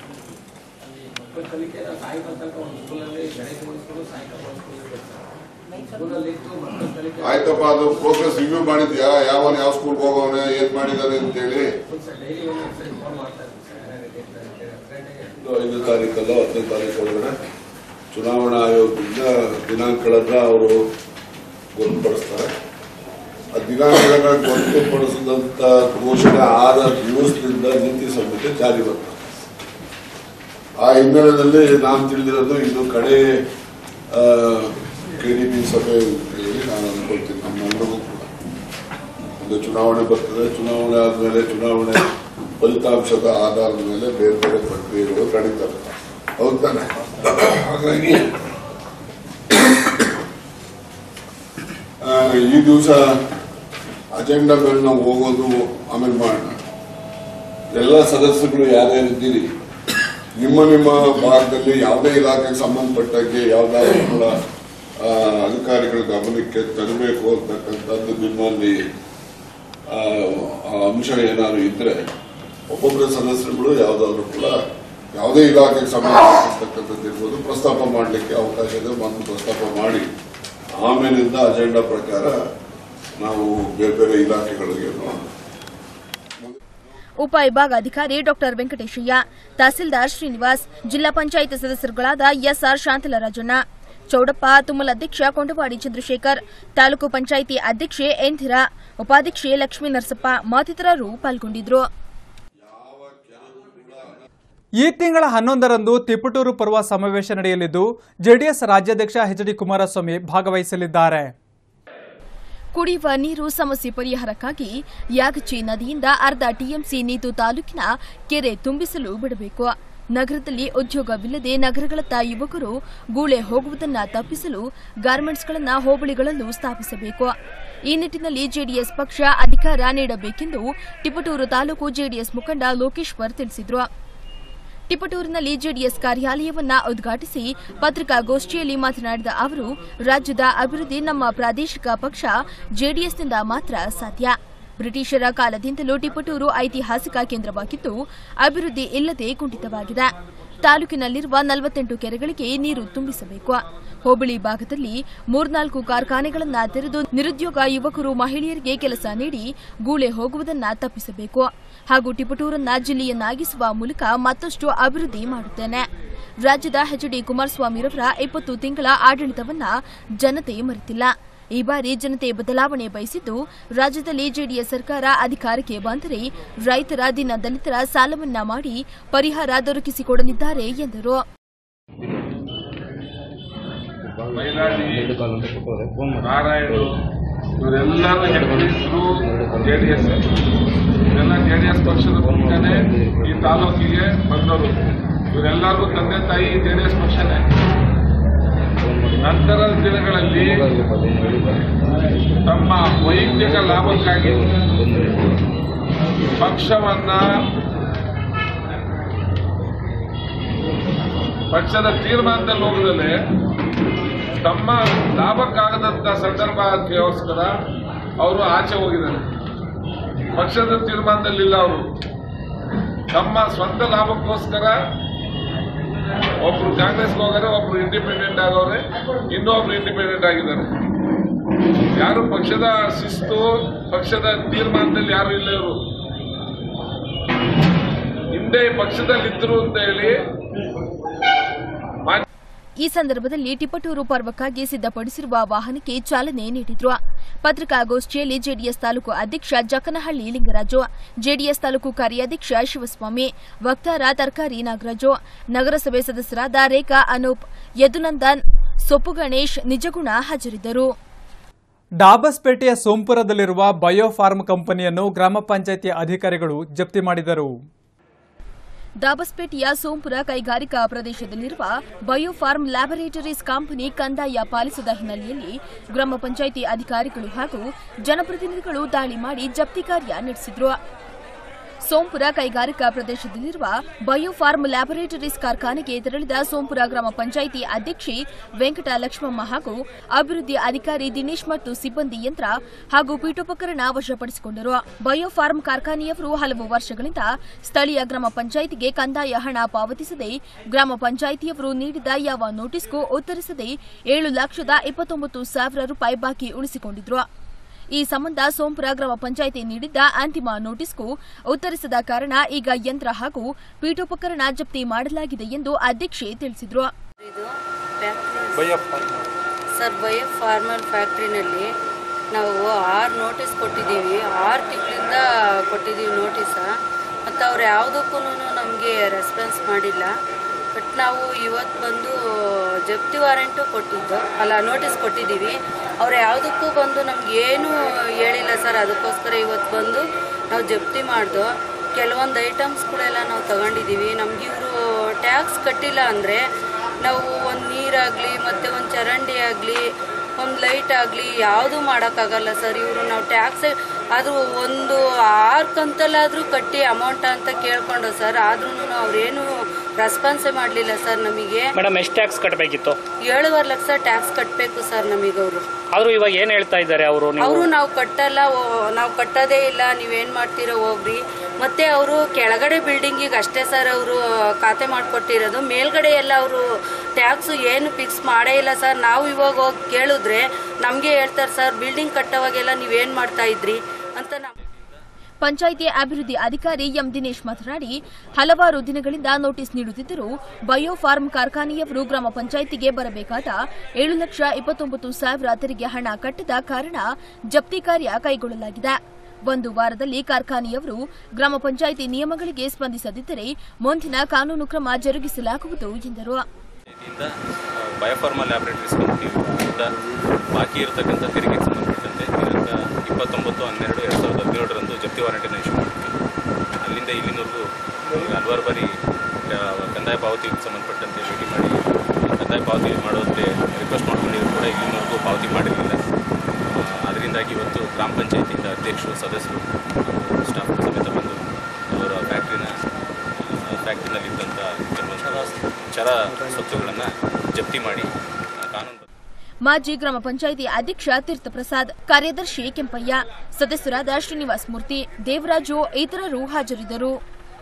ಆಯ್ತಪ್ಪ ಅದು ಪ್ರೋಗ್ರೆಸ್ ರಿವ್ಯೂ ಮಾಡಿದ್ಯಾ ಯಾವನ್ ಯಾವ ಸ್ಕೂಲ್ಗೆ ಹೋಗೋನೆ ಏನ್ ಮಾಡಿದಾನೆ ಅಂತೇಳಿ ಐದು ತಾರೀಕಲ್ಲ ಹತ್ತನೇ ತಾರೀಕು ಒಳಗಡೆ ಚುನಾವಣಾ ಆಯೋಗದಿಂದ ದಿನಾಂಕಗಳನ್ನ ಅವರು ಗೊತ್ತುಪಡಿಸ್ತಾರೆ ಆ ದಿನಾಂಕಗಳನ್ನ ಗೊತ್ತುಪಡಿಸಿದಂತ ಘೋಷಣೆ ಆದ ದಿವಸದಿಂದ ನೀತಿ ಸಂಹಿತೆ ಜಾರಿ ಬರ್ತದೆ ಆ ಹಿನ್ನೆಲೆಯಲ್ಲಿ ನಾನು ತಿಳಿದಿರೋದು ಇದು ಕಡೆ ಕೆಡಿಪಿ ಸಭೆ ಅಂತ ಹೇಳಿ ನಾನು ಅನ್ಕೊಳ್ತೀನಿ ನಮ್ಮೆಲ್ಲರಿಗೂ ಕೂಡ ಒಂದು ಚುನಾವಣೆ ಬರ್ತದೆ ಚುನಾವಣೆ ಆದ್ಮೇಲೆ ಚುನಾವಣೆ ಫಲಿತಾಂಶದ ಆಧಾರದ ಮೇಲೆ ಬೇರೆ ಬೇರೆ ಪ್ರಕ್ರಿಯೆಗಳು ನಡೀತವೆ ಹೌದ್ ತಾನೆ ಹಾಗಾಗಿ ಆ, ಈ ದಿವಸ ಅಜೆಂಡಾ ಮೇಲೆ ನಾವು ಹೋಗೋದು ಆಮೇಲೆ ಮಾಡೋಣ ಎಲ್ಲ ಸದಸ್ಯರು ಯಾರ್ಯಾರಿದ್ದೀರಿ ನಿಮ್ಮ ನಿಮ್ಮ ಭಾಗದಲ್ಲಿ ಯಾವುದೇ ಇಲಾಖೆಗೆ ಸಂಬಂಧಪಟ್ಟಂಗೆ ಯಾವ್ದಾದ್ರು ಕೂಡ ಆ, ಅಧಿಕಾರಿಗಳ ಗಮನಕ್ಕೆ ತರಬೇಕು ಅಂತಕ್ಕಂಥದ್ದು ನಿಮ್ಮಲ್ಲಿ ಆ, ಆ ಅಂಶ ಏನಾದ್ರು ಇದ್ರೆ ಒಬ್ಬೊಬ್ಬರ ಸದಸ್ಯರುಗಳು ಯಾವ್ದಾದ್ರು ಕೂಡ ಯಾವುದೇ ಇಲಾಖೆಗೆ ಸಂಬಂಧಪಟ್ಟಂತಕ್ಕಂಥದ್ದು ಇರ್ಬೋದು ಪ್ರಸ್ತಾಪ ಮಾಡಲಿಕ್ಕೆ ಅವಕಾಶ ಇದೆ ಬಂದು ಪ್ರಸ್ತಾಪ ಮಾಡಿ ಆಮೇಲಿಂದ ಅಜೆಂಡಾ ಪ್ರಕಾರ ನಾವು ಬೇರೆ ಬೇರೆ ಇಲಾಖೆಗಳಿಗೆ ನಾವು ಉಪವಿಭಾಗಾಧಿಕಾರಿ ಡಾಕ್ಟರ್ ವೆಂಕಟೇಶಯ್ಯ ತಹಸೀಲ್ದಾರ್ ಶ್ರೀನಿವಾಸ್ ಜಿಲ್ಲಾ ಪಂಚಾಯತ್ ಸದಸ್ಯರುಗಳಾದ ಎಸ್ಆರ್ ಶಾಂತಲರಾಜಣ್ಣ ಚೌಡಪ್ಪ ತುಮ್ಮಲ ಅಧ್ಯಕ್ಷ ಕೊಂಡವಾಡಿ ಚಂದ್ರಶೇಖರ್ ತಾಲೂಕು ಪಂಚಾಯಿತಿ ಅಧ್ಯಕ್ಷೆ ಎಂಧಿರಾ ಉಪಾಧ್ಯಕ್ಷೆ ಲಕ್ಷ್ಮೀ ನರಸಪ್ಪ ಮತ್ತಿತರರು ಪಾಲ್ಗೊಂಡಿದ್ರು ಈ ತಿಂಗಳ ಹನ್ನೊಂದರಂದು ತಿಪಟೂರು ಪರ್ವ ಸಮಾವೇಶ ನಡೆಯಲಿದ್ದು ಜೆಡಿಎಸ್ ರಾಜ್ಯಾಧ್ಯಕ್ಷ ಎಚ್ ಡಿ ಕುಮಾರಸ್ವಾಮಿ ಭಾಗವಹಿಸಲಿದ್ದಾರೆ ಕುಡಿಯುವ ನೀರು ಸಮಸ್ಯೆ ಪರಿಹಾರಕ್ಕಾಗಿ ಯಾಗಚಿ ನದಿಯಿಂದ ಅರ್ಧ ಟಿಎಂಸಿ ನೀತು ತಾಲೂಕಿನ ಕೆರೆ ತುಂಬಿಸಲು ಬಿಡಬೇಕು ನಗರದಲ್ಲಿ ಉದ್ಯೋಗವಿಲ್ಲದೆ ನಗರಗಳತ್ತ ಯುವಕರು ಗೂಳೆ ಹೋಗುವುದನ್ನ ತಪ್ಪಿಸಲು ಗಾರ್ಮೆಂಟ್ಸ್ಗಳನ್ನ ಹೋಬಳಿಗಳಲ್ಲೂ ಸ್ಥಾಪಿಸಬೇಕು ಈ ನಿಟ್ಟಿನಲ್ಲಿ ಜೆಡಿಎಸ್ ಪಕ್ಷ ಅಧಿಕಾರ ನೀಡಬೇಕೆಂದು ತಿಪಟೂರು ತಾಲೂಕು ಜೆಡಿಎಸ್ ಮುಖಂಡ ಲೋಕೇಶ್ವರ್ ತಿಳಿಸಿದರು ತಿಪಟೂರಿನಲ್ಲಿ ಜೆಡಿಎಸ್ ಕಾರ್ಯಾಲಯವನ್ನ ಉದ್ಘಾಟಿಸಿ ಪತ್ರಿಕಾಗೋಷ್ಠಿಯಲ್ಲಿ ಮಾತನಾಡಿದ ಅವರು ರಾಜ್ಯದ ಅಭಿವೃದ್ಧಿ ನಮ್ಮ ಪ್ರಾದೇಶಿಕ ಪಕ್ಷ ಜೆಡಿಎಸ್ನಿಂದ ಮಾತ್ರ ಸಾಧ್ಯ ಬ್ರಿಟಿಷರ ಕಾಲದಿಂದಲೂ ಟಿಪಟೂರು ಐತಿಹಾಸಿಕ ಕೇಂದ್ರವಾಗಿದ್ದು ಅಭಿವೃದ್ಧಿ ಇಲ್ಲದೆ ಕುಂಠಿತವಾಗಿದೆ ತಾಲೂಕಿನಲ್ಲಿರುವ ನಲವತ್ತೆಂಟು ಕೆರೆಗಳಿಗೆ ನೀರು ತುಂಬಿಸಬೇಕು ಹೋಬಳಿ ಭಾಗದಲ್ಲಿ ಮೂರ್ನಾಲ್ಕು ಕಾರ್ಖಾನೆಗಳನ್ನ ತೆರೆದು ನಿರುದ್ಯೋಗ ಯುವಕರು ಮಹಿಳೆಯರಿಗೆ ಕೆಲಸ ನೀಡಿ ಗೂಳೆ ಹೋಗುವುದನ್ನ ತಪ್ಪಿಸಬೇಕು ಹಾಗೂ ಟಿಪಟೂರನ್ನ ಜಿಲ್ಲೆಯನ್ನಾಗಿಸುವ ಮೂಲಕ ಮತ್ತಷ್ಟು ಅಭಿವೃದ್ಧಿ ಮಾಡುತ್ತೇನೆ ರಾಜ್ಯದ ಎಚ್ ಡಿ ಕುಮಾರಸ್ವಾಮಿರವರ ಇಪ್ಪತ್ತು ತಿಂಗಳ ಆಡಳಿತವನ್ನ ಜನತೆ ಮರೆತಿಲ್ಲ ಈ ಬಾರಿ ಜನತೆ ಬದಲಾವಣೆ ಬಯಸಿದ್ದು ರಾಜ್ಯದಲ್ಲಿ ಜೆಡಿಎಸ್ ಸರ್ಕಾರ ಅಧಿಕಾರಕ್ಕೆ ಬಂದರೆ ರೈತರ ದಿನ ದಲಿತರ ಸಾಲಮನ್ನಾ ಮಾಡಿ ಪರಿಹಾರ ದೊರಕಿಸಿಕೊಡಲಿದ್ದಾರೆ ಎಂದರು ಮೈಲಾಡಿ ನಾರಾಯಣು ಇವರೆಲ್ಲರೂ ಜಗದೀಶರು ಜೆಡಿಎಸ್ ಇವರೆಲ್ಲ ಜೆಡಿಎಸ್ ಪಕ್ಷದ ಮೂಲಕನೇ ಈ ತಾಲೂಕಿಗೆ ಬಂದವರು ಇವರೆಲ್ಲರಿಗೂ ತಂದೆ ತಾಯಿ ಜೆಡಿಎಸ್ ಪಕ್ಷನೇ ನಂತರದ ದಿನಗಳಲ್ಲಿ ತಮ್ಮ ವೈಯಕ್ತಿಕ ಲಾಭಕ್ಕಾಗಿ ಪಕ್ಷವನ್ನ ಪಕ್ಷದ ತೀರ್ಮಾನದಲ್ಲಿ ಹೋಗದಲ್ಲೇ ತಮ್ಮ ಲಾಭಕ್ಕಾಗದಂತ ಸಂದರ್ಭಕ್ಕೋಸ್ಕರ ಅವರು ಆಚೆ ಹೋಗಿದ್ದಾರೆ ಪಕ್ಷದ ತೀರ್ಮಾನದಲ್ಲಿಲ್ಲ ಅವರು ತಮ್ಮ ಸ್ವಂತ ಲಾಭಕ್ಕೋಸ್ಕರ ಒಬ್ರು ಕಾಂಗ್ರೆಸ್ಗೆ ಹೋಗಾರೆ ಒಬ್ರು ಇಂಡಿಪೆಂಡೆಂಟ್ ಆಗವ್ರೆ ಇನ್ನೊಬ್ರು ಇಂಡಿಪೆಂಡೆಂಟ್ ಆಗಿದ್ದಾರೆ ಯಾರು ಪಕ್ಷದ ಶಿಸ್ತು ಪಕ್ಷದ ತೀರ್ಮಾನದಲ್ಲಿ ಯಾರು ಇಲ್ಲ ಇವರು ಹಿಂದೆ ಪಕ್ಷದಲ್ಲಿದ್ದರು ಅಂತ ಹೇಳಿ ಮಾಜಿ ಈ ಸಂದರ್ಭದಲ್ಲಿ ಟಿಪಟೂರು ಪರ್ವಕ್ಕಾಗಿ ಸಿದ್ಧಪಡಿಸಿರುವ ವಾಹನಕ್ಕೆ ಚಾಲನೆ ನೀಡಿದ್ರು ಪತ್ರಿಕಾಗೋಷ್ಠಿಯಲ್ಲಿ ಜೆಡಿಎಸ್ ತಾಲೂಕು ಅಧ್ಯಕ್ಷ ಜಕ್ಕನಹಳ್ಳಿ ಲಿಂಗರಾಜು ಜೆಡಿಎಸ್ ತಾಲೂಕು ಕಾರ್ಯಾಧ್ಯಕ್ಷ ಶಿವಸ್ವಾಮಿ ವಕ್ತಾರ ತರಕಾರಿ ನಾಗರಾಜು ನಗರಸಭೆ ಸದಸ್ಯರಾದ ರೇಖಾ ಅನೂಪ್ ಯದುನಂದನ್ ಸೊಪ್ಪು ಗಣೇಶ್ ನಿಜಗುಣ ಹಾಜರಿದ್ದರು ಡಾಬಸ್ಪೇಟೆಯ ಸೋಂಪುರದಲ್ಲಿರುವ ಬಯೋಫಾರ್ಮ್ ಕಂಪನಿಯನ್ನು ಗ್ರಾಮ ಪಂಚಾಯಿತಿ ಅಧಿಕಾರಿಗಳು ಜಪ್ತಿ ಮಾಡಿದರು ದಾಬಸ್ಪೇಟೆಯ ಸೋಂಪುರ ಕೈಗಾರಿಕಾ ಪ್ರದೇಶದಲ್ಲಿರುವ ಬಯೋಫಾರ್ಮ್ ಲ್ಯಾಬೊರೇಟರೀಸ್ ಕಂಪನಿ ಕಂದಾಯ ಪಾಲಿಸದ ಹಿನ್ನೆಲೆಯಲ್ಲಿ ಗ್ರಾಮ ಪಂಚಾಯಿತಿ ಅಧಿಕಾರಿಗಳು ಹಾಗೂ ಜನಪ್ರತಿನಿಧಿಗಳು ದಾಳಿ ಮಾಡಿ ಜಪ್ತಿ ಕಾರ್ಯ ನಡೆಸಿದ್ರು ಸೋಂಪುರ ಕೈಗಾರಿಕಾ ಪ್ರದೇಶದಲ್ಲಿರುವ ಬಯೋಫಾರ್ಮ್ ಲ್ಯಾಬೊರೇಟರೀಸ್ ಕಾರ್ಖಾನೆಗೆ ತೆರಳಿದ ಸೋಂಪುರ ಗ್ರಾಮ ಪಂಚಾಯಿತಿ ಅಧ್ಯಕ್ಷೆ ವೆಂಕಟ ಲಕ್ಷ್ಮಮ್ಮ ಹಾಗೂ ಅಭಿವೃದ್ಧಿ ಅಧಿಕಾರಿ ದಿನೇಶ್ ಮತ್ತು ಸಿಬ್ಬಂದಿ ಯಂತ್ರ ಹಾಗೂ ಪೀಠೋಪಕರಣ ವಶಪಡಿಸಿಕೊಂಡರು ಬಯೋಫಾರ್ಮ್ ಕಾರ್ಖಾನೆಯವರು ಹಲವು ವರ್ಷಗಳಿಂದ ಸ್ಥಳೀಯ ಗ್ರಾಮ ಪಂಚಾಯಿತಿಗೆ ಕಂದಾಯ ಹಣ ಪಾವತಿಸದೆ ಗ್ರಾಮ ಪಂಚಾಯಿತಿಯವರು ನೀಡಿದ ಯಾವ ನೋಟಿಸ್ಗೂ ಉತ್ತರಿಸದೆ ಏಳು ಲಕ್ಷದ ಇಪ್ಪತ್ತೊಂಬತ್ತು ಸಾವಿರ ರೂಪಾಯಿ ಬಾಕಿ ಉಳಿಸಿಕೊಂಡಿದ್ರು ಈ ಸಂಬಂಧ ಸೋಂಪುರ ಗ್ರಾಮ ಪಂಚಾಯಿತಿ ನೀಡಿದ್ದ ಅಂತಿಮ ನೋಟಿಸ್ಗೂ ಉತ್ತರಿಸದ ಕಾರಣ ಈಗ ಯಂತ್ರ ಹಾಗೂ ಪೀಠೋಪಕರಣ ಜಪ್ತಿ ಮಾಡಲಾಗಿದೆ ಎಂದು ಅಧ್ಯಕ್ಷೆ ತಿಳಿಸಿದ್ರು ಇದು ಫ್ಯಾಕ್ಟ್ರಿ ಸರ್ ಬಯೋ ಫಾರ್ಮಲ್ ಫ್ಯಾಕ್ಟ್ರಿನಲ್ಲಿ ನಾವು ಆರು ನೋಟಿಸ್ ಕೊಟ್ಟಿದ್ದೀವಿ ಆರು ತಿಂಗಳಿಂದ ಕೊಟ್ಟಿದ್ದೀವಿ ನೋಟಿಸ ಮತ್ತು ಅವ್ರು ಯಾವುದಕ್ಕೂ ನಮಗೆ ರೆಸ್ಪಾನ್ಸ್ ಮಾಡಿಲ್ಲ ಬಟ್ ನಾವು ಇವತ್ತು ಬಂದು ಜಪ್ತಿ ವಾರೆಂಟು ಕೊಟ್ಟಿದ್ದು ಅಲ್ಲ ನೋಟಿಸ್ ಕೊಟ್ಟಿದ್ದೀವಿ ಅವ್ರು ಯಾವುದಕ್ಕೂ ಬಂದು ನಮ್ಗೆ ಏನೂ ಹೇಳಿಲ್ಲ ಸರ್ ಅದಕ್ಕೋಸ್ಕರ ಇವತ್ತು ಬಂದು ನಾವು ಜಪ್ತಿ ಮಾಡ್ದು ಕೆಲವೊಂದು ಐಟಮ್ಸ್ಗಳೆಲ್ಲ ನಾವು ತಗೊಂಡಿದ್ದೀವಿ ನಮ್ಗೆ ಇವರು ಟ್ಯಾಕ್ಸ್ ಕಟ್ಟಿಲ್ಲ ಅಂದರೆ ನಾವು ಒಂದು ನೀರಾಗಲಿ ಮತ್ತು ಒಂದು ಚರಂಡಿ ಆಗಲಿ ಒಂದು ಲೈಟ್ ಆಗಲಿ ಯಾವುದೂ ಮಾಡೋಕ್ಕಾಗಲ್ಲ ಸರ್ ಇವರು ನಾವು ಟ್ಯಾಕ್ಸ್ ಅದು ಒಂದು ಆರು ಕಂತಲ್ಲಾದರೂ ಕಟ್ಟಿ ಅಮೌಂಟ್ ಅಂತ ಕೇಳ್ಕೊಂಡು ಸರ್ ಆದ್ರೂ ಅವ್ರೇನು ರೆಸ್ಪಾನ್ಸೇ ಮಾಡಲಿಲ್ಲ ಸರ್ ನಮಗೆ ಮೇಡಮ್ ಎಷ್ಟು ಟ್ಯಾಕ್ಸ್ ಕಟ್ಟಬೇಕಿತ್ತು ಏಳುವರೆ ಲಕ್ಷ ಟ್ಯಾಕ್ಸ್ ಕಟ್ಟಬೇಕು ಸರ್ ನಮಗೆ ಅವರು ಆದ್ರೂ ಇವಾಗ ಏನ್ ಹೇಳ್ತಾ ಇದ್ದಾರೆ ಅವರು ನೀವು ಅವರು ನಾವು ಕಟ್ಟಲ್ಲ ಓ- ನಾವು ಕಟ್ಟೋದೇ ಇಲ್ಲ ನೀವೇನು ಮಾಡ್ತೀರೋ ಹೋಗ್ರಿ ಮತ್ತೆ ಅವರು ಕೆಳಗಡೆ ಬಿಲ್ಡಿಂಗಿಗೆ ಅಷ್ಟೇ ಸರ್ ಅವರು ಖಾತೆ ಮಾಡಿಕೊಟ್ಟಿರೋದು ಮೇಲ್ಗಡೆ ಎಲ್ಲ ಅವರು ಟ್ಯಾಕ್ಸ್ ಏನು ಫಿಕ್ಸ್ ಮಾಡೇ ಇಲ್ಲ ಸರ್ ನಾವು ಇವಾಗ ಹೋಗಿ ಕೇಳಿದ್ರೆ ನಮಗೆ ಹೇಳ್ತಾರೆ ಸರ್ ಬಿಲ್ಡಿಂಗ್ ಕಟ್ಟೋವಾಗೆಲ್ಲ ನೀವೇನು ಮಾಡ್ತಾ ಇದ್ರಿ ಅಂತ ನಾವು ಪಂಚಾಯಿತಿ ಅಭಿವೃದ್ಧಿ ಅಧಿಕಾರಿ ಎಂ ದಿನೇಶ್ ಮಾತನಾಡಿ ಹಲವಾರು ದಿನಗಳಿಂದ ನೋಟಿಸ್ ನೀಡುತ್ತಿದ್ದರೂ ಬಯೋಫಾರ್ಮ್ ಕಾರ್ಖಾನೆಯವರು ಗ್ರಾಮ ಪಂಚಾಯಿತಿಗೆ ಬರಬೇಕಾದ ಏಳು ಲಕ್ಷ ಇಪ್ಪತ್ತೊಂಬತ್ತು ಸಾವಿರ ತೆರಿಗೆ ಹಣ ಕಟ್ಟದ ಕಾರಣ ಜಪ್ತಿ ಕಾರ್ಯ ಕೈಗೊಳ್ಳಲಾಗಿದೆ ಒಂದು ವಾರದಲ್ಲಿ ಕಾರ್ಖಾನೆಯವರು ಗ್ರಾಮ ಪಂಚಾಯಿತಿ ನಿಯಮಗಳಿಗೆ ಸ್ಪಂದಿಸದಿದ್ದರೆ ಮುಂದಿನ ಕಾನೂನು ಕ್ರಮ ಜರುಗಿಸಲಾಗುವುದು ಎಂದರು ಇಂದ ಬಯೋಫಾರ್ಮಾ ಲ್ಯಾಬೊರೇಟರೀಸ್ ಕಂಪ್ನಿಯಿಂದ ಬಾಕಿ ಇರತಕ್ಕಂಥ ತೆರಿಗೆಗೆ ಸಂಬಂಧಪಟ್ಟಂತೆ ದಿನಾಂಕ ಇಪ್ಪತ್ತೊಂಬತ್ತು ಹನ್ನೆರಡು ಎರಡು ಸಾವಿರದ ಹದಿನೇಳರಂದು ಜಪ್ತಿ ವಾರಂಟಿನ ಇಶ್ಯೂ ಮಾಡಿದ್ವಿ ಅಲ್ಲಿಂದ ಇಲ್ಲಿನವರೆಗೂ ಈಗ ಹಲವಾರು ಬಾರಿ ಆ, ಕಂದಾಯ ಪಾವತಿಗೆ ಸಂಬಂಧಪಟ್ಟಂತೆ ಭೇಟಿ ಮಾಡಿ ಆ, ಕಂದಾಯ ಪಾವತಿ ಮಾಡೋದಕ್ಕೆ ರಿಕ್ವೆಸ್ಟ್ ಮಾಡ್ಕೊಂಡಿದ್ರು ಕೂಡ ಇಲ್ಲಿನವರೆಗೂ ಪಾವತಿ ಮಾಡಿರಲಿಲ್ಲ ಅದರಿಂದಾಗಿ ಇವತ್ತು ಗ್ರಾಮ ಪಂಚಾಯತಿಯಿಂದ ಅಧ್ಯಕ್ಷರು ಸದಸ್ಯರು ಸ್ಟಾಫ್ ಸಮೇತ ಬಂದು ಅವರ ಫ್ಯಾಕ್ಟ್ರಿನ ಫ್ಯಾಕ್ಟ್ರಿನಲ್ಲಿದ್ದಂಥ ಕೆಲವೊಂದು ಚರ ಸ್ವತ್ತುಗಳನ್ನು ಜಪ್ತಿ ಮಾಡಿ ಆ, ಕಾನೂನು ಮಾಜಿ ಗ್ರಾಮ ಪಂಚಾಯಿತಿ ಅಧ್ಯಕ್ಷ ತೀರ್ಥಪ್ರಸಾದ್ ಕಾರ್ಯದರ್ಶಿ ಕೆಂಪಯ್ಯ ಸದಸ್ಯರಾದ ಶ್ರೀನಿವಾಸ್ ಮೂರ್ತಿ ದೇವರಾಜು ಇತರರು ಹಾಜರಿದ್ದರು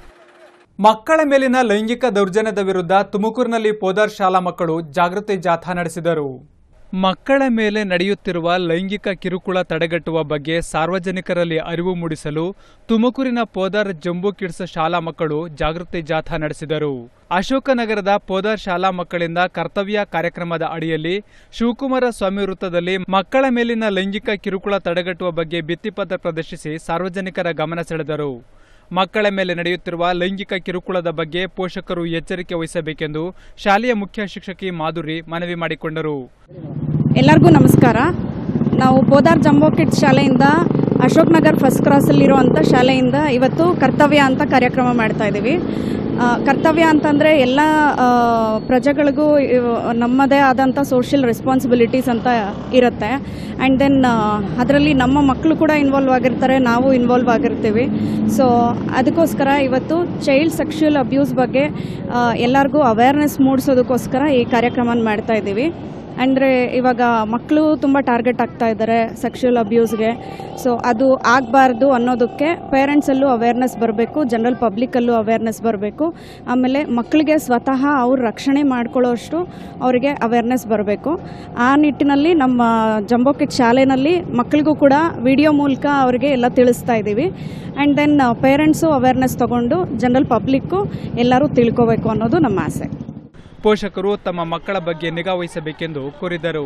ಮಕ್ಕಳ ಮೇಲಿನ ಲೈಂಗಿಕ ದೌರ್ಜನ್ಯದ ವಿರುದ್ಧ ತುಮಕೂರಿನಲ್ಲಿ ಪೋದಾರ್ ಶಾಲಾ ಮಕ್ಕಳು ಜಾಗೃತಿ ಜಾಥಾ ನಡೆಸಿದರು ಮಕ್ಕಳ ಮೇಲೆ ನಡೆಯುತ್ತಿರುವ ಲೈಂಗಿಕ ಕಿರುಕುಳ ತಡೆಗಟ್ಟುವ ಬಗ್ಗೆ ಸಾರ್ವಜನಿಕರಲ್ಲಿ ಅರಿವು ಮೂಡಿಸಲು ತುಮಕೂರಿನ ಪೋದಾರ್ ಜಂಬೂ ಕಿಡ್ಸ್ ಶಾಲಾ ಮಕ್ಕಳು ಜಾಗೃತಿ ಜಾಥಾ ನಡೆಸಿದರು ಅಶೋಕನಗರದ ಪೋದಾರ್ ಶಾಲಾ ಮಕ್ಕಳಿಂದ ಕರ್ತವ್ಯ ಕಾರ್ಯಕ್ರಮದ ಅಡಿಯಲ್ಲಿ ಶಿವಕುಮಾರ ಸ್ವಾಮಿ ವೃತ್ತದಲ್ಲಿ ಮಕ್ಕಳ ಮೇಲಿನ ಲೈಂಗಿಕ ಕಿರುಕುಳ ತಡೆಗಟ್ಟುವ ಬಗ್ಗೆ ಭಿತ್ತಿಪತ್ರ ಪ್ರದರ್ಶಿಸಿ ಸಾರ್ವಜನಿಕರ ಗಮನ ಸೆಳೆದರು ಮಕ್ಕಳ ಮೇಲೆ ನಡೆಯುತ್ತಿರುವ ಲೈಂಗಿಕ ಕಿರುಕುಳದ ಬಗ್ಗೆ ಪೋಷಕರು ಎಚ್ಚರಿಕೆ ವಹಿಸಬೇಕೆಂದು ಶಾಲೆಯ ಮುಖ್ಯ ಶಿಕ್ಷಕಿ ಮಾಧುರಿ ಮನವಿ ಮಾಡಿಕೊಂಡರು ಎಲ್ಲರಿಗೂ ನಮಸ್ಕಾರ ನಾವು ಪೋದಾರ್ ಜಂಬೋ ಕಿಡ್ಸ್ ಶಾಲೆಯಿಂದ ಅಶೋಕ್ ನಗರ್ ಫಸ್ಟ್ ಕ್ರಾಸಲ್ಲಿರುವಂಥ ಶಾಲೆಯಿಂದ ಇವತ್ತು ಕರ್ತವ್ಯ ಅಂತ ಕಾರ್ಯಕ್ರಮ ಮಾಡ್ತಾ ಇದ್ದೀವಿ ಆ, ಕರ್ತವ್ಯ ಅಂತಂದರೆ ಎಲ್ಲ ಆ, ಪ್ರಜೆಗಳಿಗೂ ಇವ್- ನಮ್ಮದೇ ಆದಂಥ ಸೋಷಿಯಲ್ ರೆಸ್ಪಾನ್ಸಿಬಿಲಿಟೀಸ್ ಅಂತ ಇರುತ್ತೆ ಆ್ಯಂಡ್ ದೆನ್ ಅದರಲ್ಲಿ ನಮ್ಮ ಮಕ್ಕಳು ಕೂಡ ಇನ್ವಾಲ್ವ್ ಆಗಿರ್ತಾರೆ ನಾವು ಇನ್ವಾಲ್ವ್ ಆಗಿರ್ತೀವಿ ಸೊ ಅದಕ್ಕೋಸ್ಕರ ಇವತ್ತು ಚೈಲ್ಡ್ ಸೆಕ್ಷುಯಲ್ ಅಬ್ಯೂಸ್ ಬಗ್ಗೆ ಆ, ಎಲ್ಲರಿಗೂ ಅವೇರ್ನೆಸ್ ಮೂಡಿಸೋದಕ್ಕೋಸ್ಕರ ಈ ಕಾರ್ಯಕ್ರಮ ಮಾಡ್ತಾ ಇದ್ದೀವಿ ಅಂದರೆ ಇವಾಗ ಮಕ್ಕಳು ತುಂಬ ಟಾರ್ಗೆಟ್ ಆಗ್ತಾ ಇದ್ದಾರೆ ಸೆಕ್ಷುಯಲ್ ಅಬ್ಯೂಸ್ಗೆ ಸೊ ಅದು ಆಗಬಾರ್ದು ಅನ್ನೋದಕ್ಕೆ ಪೇರೆಂಟ್ಸಲ್ಲೂ ಅವೇರ್ನೆಸ್ ಬರಬೇಕು ಜನರಲ್ ಪಬ್ಲಿಕ್ಕಲ್ಲೂ ಅವೇರ್ನೆಸ್ ಬರಬೇಕು ಆಮೇಲೆ ಮಕ್ಕಳಿಗೆ ಸ್ವತಃ ಅವ್ರು ರಕ್ಷಣೆ ಮಾಡ್ಕೊಳ್ಳೋಷ್ಟು ಅವರಿಗೆ ಅವೇರ್ನೆಸ್ ಬರಬೇಕು ಆ ನಿಟ್ಟಿನಲ್ಲಿ ನಮ್ಮ ಜಂಬೋ ಕಿಟ್ ಶಾಲೆಯಲ್ಲಿ ಮಕ್ಕಳಿಗೂ ಕೂಡ ವಿಡಿಯೋ ಮೂಲಕ ಅವರಿಗೆ ಎಲ್ಲ ತಿಳಿಸ್ತಾ ಇದ್ದೀವಿ ಆ್ಯಂಡ್ ದೆನ್ ಪೇರೆಂಟ್ಸು ಅವೇರ್ನೆಸ್ ತಗೊಂಡು ಜನರಲ್ ಪಬ್ಲಿಕ್ಕು ಎಲ್ಲರೂ ತಿಳ್ಕೋಬೇಕು ಅನ್ನೋದು ನಮ್ಮ ಆಸೆ ಪೋಷಕರು ತಮ್ಮ ಮಕ್ಕಳ ಬಗ್ಗೆ ನಿಗಾ ವಹಿಸಬೇಕೆಂದು ಕೋರಿದರು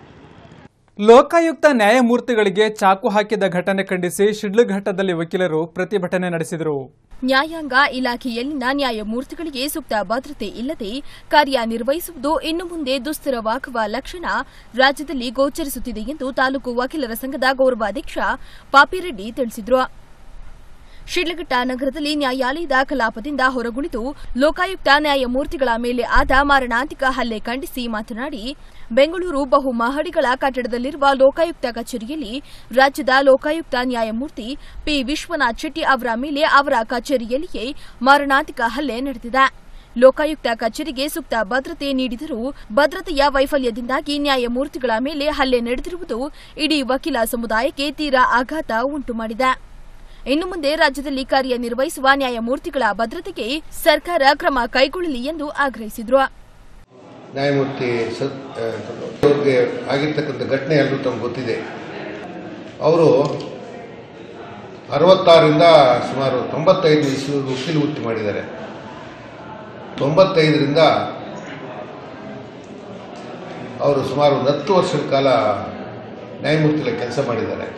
ಲೋಕಾಯುಕ್ತ ನ್ಯಾಯಮೂರ್ತಿಗಳಿಗೆ ಚಾಕು ಹಾಕಿದ ಘಟನೆ ಖಂಡಿಸಿ ಶಿಡ್ಲಘಟ್ಟದಲ್ಲಿ ವಕೀಲರು ಪ್ರತಿಭಟನೆ ನಡೆಸಿದರು ನ್ಯಾಯಾಂಗ ಇಲಾಖೆಯಲ್ಲಿನ ನ್ಯಾಯಮೂರ್ತಿಗಳಿಗೆ ಸೂಕ್ತ ಭದ್ರತೆ ಇಲ್ಲದೆ ಕಾರ್ಯನಿರ್ವಹಿಸುವುದು ಇನ್ನು ಮುಂದೆ ದುಸ್ತರವಾಗುವ ಲಕ್ಷಣ ರಾಜ್ಯದಲ್ಲಿ ಗೋಚರಿಸುತ್ತಿದೆ ಎಂದು ತಾಲೂಕು ವಕೀಲರ ಸಂಘದ ಗೌರವಾಧ್ಯಕ್ಷ ಪಾಪಿರೆಡ್ಡಿ ತಿಳಿಸಿದರು ಶಿಡ್ಲಘಟ್ಟ ನಗರದಲ್ಲಿ ನ್ಯಾಯಾಲಯದ ಕಲಾಪದಿಂದ ಹೊರಗುಳಿದು ಲೋಕಾಯುಕ್ತ ನ್ಯಾಯಮೂರ್ತಿಗಳ ಮೇಲೆ ಆದ ಮಾರಣಾಂತಿಕ ಹಲ್ಲೆ ಖಂಡಿಸಿ ಮಾತನಾಡಿ ಬೆಂಗಳೂರು ಬಹು ಮಹಡಿಗಳ ಕಟ್ಟಡದಲ್ಲಿರುವ ಲೋಕಾಯುಕ್ತ ಕಚೇರಿಯಲ್ಲಿ ರಾಜ್ಯದ ಲೋಕಾಯುಕ್ತ ನ್ಯಾಯಮೂರ್ತಿ ಪಿ ವಿಶ್ವನಾಥ್ ಶೆಟ್ಟಿ ಅವರ ಮೇಲೆ ಅವರ ಕಚೇರಿಯಲ್ಲಿಯೇ ಮಾರಣಾಂತಿಕ ಹಲ್ಲೆ ನಡೆದಿದೆ ಲೋಕಾಯುಕ್ತ ಕಚೇರಿಗೆ ಸೂಕ್ತ ಭದ್ರತೆ ನೀಡಿದರೂ ಭದ್ರತೆಯ ವೈಫಲ್ಯದಿಂದಾಗಿ ನ್ಯಾಯಮೂರ್ತಿಗಳ ಮೇಲೆ ಹಲ್ಲೆ ನಡೆದಿರುವುದು ಇಡೀ ವಕೀಲ ಸಮುದಾಯಕ್ಕೆ ತೀರಾ ಆಘಾತ ಉಂಟುಮಾಡಿದೆ ಇನ್ನು ಮುಂದೆ ರಾಜ್ಯದಲ್ಲಿ ಕಾರ್ಯನಿರ್ವಹಿಸುವ ನ್ಯಾಯಮೂರ್ತಿಗಳ ಭದ್ರತೆಗೆ ಸರ್ಕಾರ ಕ್ರಮ ಕೈಗೊಳ್ಳಲಿ ಎಂದು ಆಗ್ರಹಿಸಿದರು ನ್ಯಾಯಮೂರ್ತಿ ಸತ್ ಅವ್ರಿಗೆ ಆಗಿರ್ತಕ್ಕಂಥ ಘಟನೆ ಎಲ್ಲರೂ ತಮ್ಗೆ ಗೊತ್ತಿದೆ ಅವರು ಅರವತ್ತಾರರಿಂದ ಸುಮಾರು ತೊಂಬತ್ತೈದು ಇಸ್ವಿವರೆಗೂ ವಕೀಲ ವೃತ್ತಿ ಮಾಡಿದ್ದಾರೆ ತೊಂಬತ್ತೈದರಿಂದ ಅವರು ಸುಮಾರು ಒಂದು ಹತ್ತು ವರ್ಷದ ಕಾಲ ನ್ಯಾಯಮೂರ್ತಿಗಳ ಕೆಲಸ ಮಾಡಿದ್ದಾರೆ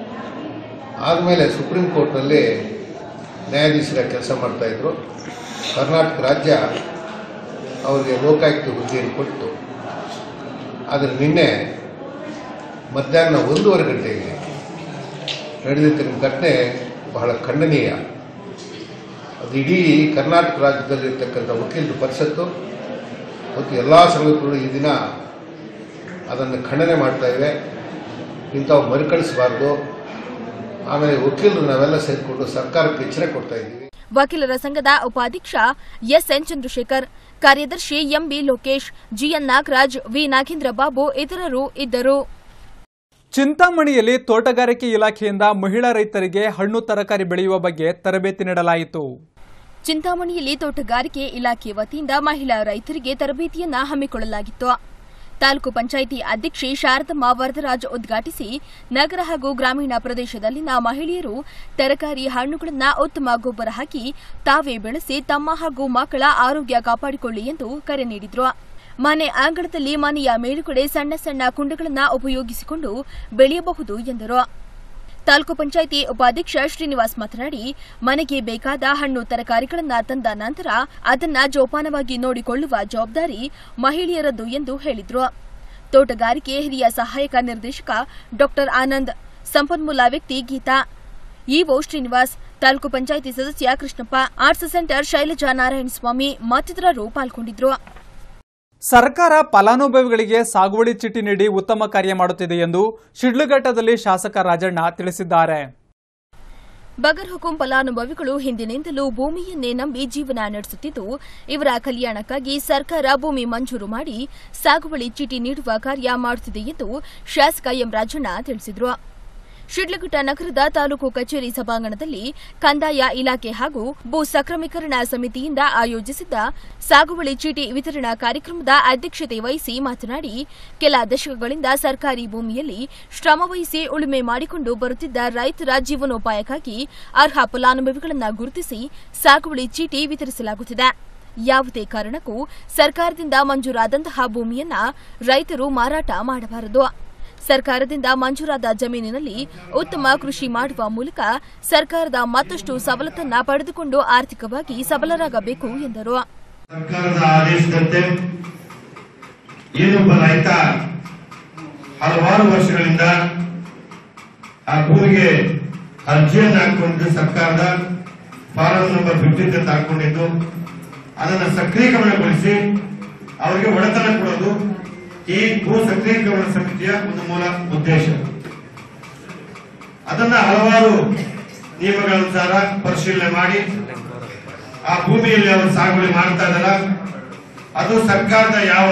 ಆದಮೇಲೆ ಸುಪ್ರೀಂ ಕೋರ್ಟ್ನಲ್ಲಿ ನ್ಯಾಯಾಧೀಶರ ಕೆಲಸ ಮಾಡ್ತಾಯಿದ್ರು ಕರ್ನಾಟಕ ರಾಜ್ಯ ಅವರಿಗೆ ಲೋಕಾಯುಕ್ತ ಹುದ್ದೆಯನ್ನು ಕೊಟ್ಟು ಆದರೆ ನಿನ್ನೆ ಮಧ್ಯಾಹ್ನ ಒಂದೂವರೆ ಗಂಟೆಗೆ ನಡೆದಿರ್ತಕ್ಕಂಥ ಘಟನೆ ಬಹಳ ಖಂಡನೀಯ ಅದು ಇಡೀ ಕರ್ನಾಟಕ ರಾಜ್ಯದಲ್ಲಿರ್ತಕ್ಕಂಥ ವಕೀಲರ ಪರಿಷತ್ತು ಮತ್ತು ಎಲ್ಲ ಸಂಘಟನೆಗಳು ಈ ದಿನ ಅದನ್ನು ಖಂಡನೆ ಮಾಡ್ತಾ ಇವೆ ಇಂಥವು ಮರುಕಳಿಸಬಾರ್ದು ಆಮೇಲೆ ವಕೀಲರು ನಾವೆಲ್ಲ ಸೇರಿಕೊಂಡು ಸರ್ಕಾರಕ್ಕೆ ಎಚ್ಚರಿಕೆ ಕೊಡ್ತಾ ಇದ್ದೀವಿ ವಕೀಲರ ಸಂಘದ ಉಪಾಧ್ಯಕ್ಷ ಎಸ್ಎನ್ ಚಂದ್ರಶೇಖರ್ ಕಾರ್ಯದರ್ಶಿ MB Lokesh GN Nagaraj V Nagendra Babu ಇತರರು ಇದ್ದರು ಚಿಂತಾಮಣಿಯಲ್ಲಿ ತೋಟಗಾರಿಕೆ ಇಲಾಖೆಯಿಂದ ಮಹಿಳಾ ರೈತರಿಗೆ ಹಣ್ಣು ತರಕಾರಿ ಬೆಳೆಯುವ ಬಗ್ಗೆ ತರಬೇತಿ ನೀಡಲಾಯಿತು ಚಿಂತಾಮಣಿಯಲ್ಲಿ ತೋಟಗಾರಿಕೆ ಇಲಾಖೆ ವತಿಯಿಂದ ಮಹಿಳಾ ರೈತರಿಗೆ ತರಬೇತಿಯನ್ನ ಹಮ್ಮಿಕೊಳ್ಳಲಾಗಿತ್ತು ತಾಲೂಕು ಪಂಚಾಯಿತಿ ಅಧ್ಯಕ್ಷೆ ಶಾರದಮ್ಮ ವರದರಾಜ್ ಉದ್ಘಾಟಿಸಿ ನಗರ ಹಾಗೂ ಗ್ರಾಮೀಣ ಪ್ರದೇಶದಲ್ಲಿನ ಮಹಿಳೆಯರು ತರಕಾರಿ ಹಣ್ಣುಗಳನ್ನು ಉತ್ತಮ ಗೊಬ್ಬರ ಹಾಕಿ ತಾವೇ ಬೆಳೆಸಿ ತಮ್ಮ ಹಾಗೂ ಮಕ್ಕಳ ಆರೋಗ್ಯ ಕಾಪಾಡಿಕೊಳ್ಳಿ ಎಂದು ಕರೆ ನೀಡಿದ್ರು ಮನೆ ಆಂಗಣದಲ್ಲಿ ಮನೆಯ ಮೇಲುಗಡೆ ಸಣ್ಣ ಸಣ್ಣ ಕುಂಡಗಳನ್ನು ಉಪಯೋಗಿಸಿಕೊಂಡು ಬೆಳೆಯಬಹುದು ಎಂದರು ತಾಲೂಕು ಪಂಚಾಯಿತಿ ಉಪಾಧ್ಯಕ್ಷ ಶ್ರೀನಿವಾಸ್ ಮಾತನಾಡಿ ಮನೆಗೆ ಬೇಕಾದ ಹಣ್ಣು ತರಕಾರಿಗಳನ್ನ ತಂದ ನಂತರ ಅದನ್ನ ಜೋಪಾನವಾಗಿ ನೋಡಿಕೊಳ್ಳುವ ಜವಾಬ್ದಾರಿ ಮಹಿಳೆಯರದ್ದು ಎಂದು ಹೇಳಿದ್ರು ತೋಟಗಾರಿಕೆ ಹಿರಿಯ ಸಹಾಯಕ ನಿರ್ದೇಶಕ ಡಾಕ್ಟರ್ ಆನಂದ್ ಸಂಪನ್ಮೂಲ ವ್ಯಕ್ತಿ ಗೀತಾ ಇಒ ಶ್ರೀನಿವಾಸ್ ತಾಲೂಕು ಪಂಚಾಯಿತಿ ಸದಸ್ಯ ಕೃಷ್ಣಪ್ಪ ಆರ್ಟ್ಸ್ ಸೆಂಟರ್ ಶೈಲಜಾ ನಾರಾಯಣಸ್ವಾಮಿ ಮತ್ತಿತರರು ಪಾಲ್ಗೊಂಡಿದ್ರು ಸರ್ಕಾರ ಫಲಾನುಭವಿಗಳಿಗೆ ಸಾಗುವಳಿ ಚೀಟಿ ನೀಡಿ ಉತ್ತಮ ಕಾರ್ಯ ಮಾಡುತ್ತಿದೆ ಎಂದು ಶಿಡ್ಲಘಟ್ಟದಲ್ಲಿ ಶಾಸಕ ರಾಜಣ್ಣ ತಿಳಿಸಿದ್ದಾರೆ ಬಗರ್ ಹುಕುಂ ಫಲಾನುಭವಿಗಳು ಹಿಂದಿನಿಂದಲೂ ಭೂಮಿಯನ್ನೇ ನಂಬಿ ಜೀವನ ನಡೆಸುತ್ತಿದ್ದು ಇವರ ಕಲ್ಯಾಣಕ್ಕಾಗಿ ಸರ್ಕಾರ ಭೂಮಿ ಮಂಜೂರು ಮಾಡಿ ಸಾಗುವಳಿ ಚೀಟಿ ನೀಡುವ ಕಾರ್ಯ ಮಾಡುತ್ತಿದೆ ಎಂದು ಶಾಸಕ ಎಂ ರಾಜಣ್ಣ ತಿಳಿಸಿದರು ಶಿಡ್ಲಘಟ್ಟ ನಗರದ ತಾಲೂಕು ಕಚೇರಿ ಸಭಾಂಗಣದಲ್ಲಿ ಕಂದಾಯ ಇಲಾಖೆ ಹಾಗೂ ಭೂ ಸಕ್ರಮೀಕರಣ ಸಮಿತಿಯಿಂದ ಆಯೋಜಿಸಿದ್ದ ಸಾಗುವಳಿ ಚೀಟಿ ವಿತರಣಾ ಕಾರ್ಯಕ್ರಮದ ಅಧ್ಯಕ್ಷತೆ ವಹಿಸಿ ಮಾತನಾಡಿ ಕೆಲ ದಶಕಗಳಿಂದ ಸರ್ಕಾರಿ ಭೂಮಿಯಲ್ಲಿ ಶ್ರಮವಹಿಸಿ ಉಳುಮೆ ಮಾಡಿಕೊಂಡು ಬರುತ್ತಿದ್ದ ರೈತರ ಜೀವನೋಪಾಯಕ್ಕಾಗಿ ಅರ್ಹ ಫಲಾನುಭವಿಗಳನ್ನು ಗುರುತಿಸಿ ಸಾಗುವಳಿ ಚೀಟಿ ವಿತರಿಸಲಾಗುತ್ತಿದೆ ಯಾವುದೇ ಕಾರಣಕ್ಕೂ ಸರ್ಕಾರದಿಂದ ಮಂಜೂರಾದಂತಹ ಭೂಮಿಯನ್ನ ರೈತರು ಮಾರಾಟ ಮಾಡಬಾರದು ಸರ್ಕಾರದಿಂದ ಮಂಜೂರಾದ ಜಮೀನಿನಲ್ಲಿ ಉತ್ತಮ ಕೃಷಿ ಮಾಡುವ ಮೂಲಕ ಸರ್ಕಾರದ ಮತ್ತಷ್ಟು ಸವಲತ್ತನ್ನ ಪಡೆದುಕೊಂಡು ಆರ್ಥಿಕವಾಗಿ ಸಬಲರಾಗಬೇಕು ಎಂದರು ಸರ್ಕಾರದ ಆದೇಶದಂತೆ ಏನೊಬ್ಬ ರೈತ ಹಲವಾರು ವರ್ಷಗಳಿಂದ ಆ ಭೂಮಿಗೆ ಅರ್ಜಿಯನ್ನು ಹಾಕೊಂಡಿದ್ದು ಸರ್ಕಾರದ ಫಾರಂ ನಂಬರ್ ಫಿಫ್ಟೀನ್ ಅಂತ ಹಾಕೊಂಡಿದ್ದು ಅದನ್ನು ಸಕ್ರಿಯಕರಣಗೊಳಿಸಿ ಅವರಿಗೆ ಒಡೆತನ ಕೊಡೋದು ಈ ಭೂ ಸಕ್ರಿಯಕರಣ ಸಮಿತಿಯ ಒಂದು ಮೂಲ ಉದ್ದೇಶ ಅದನ್ನ ಹಲವಾರು ನಿಯಮಗಳನುಸಾರ ಪರಿಶೀಲನೆ ಮಾಡಿ ಆ ಭೂಮಿಯಲ್ಲಿ ಅವರು ಸಾಗುವಳಿ ಮಾಡ್ತಾ ಇದಾರ ಅದು ಸರ್ಕಾರದ ಯಾವ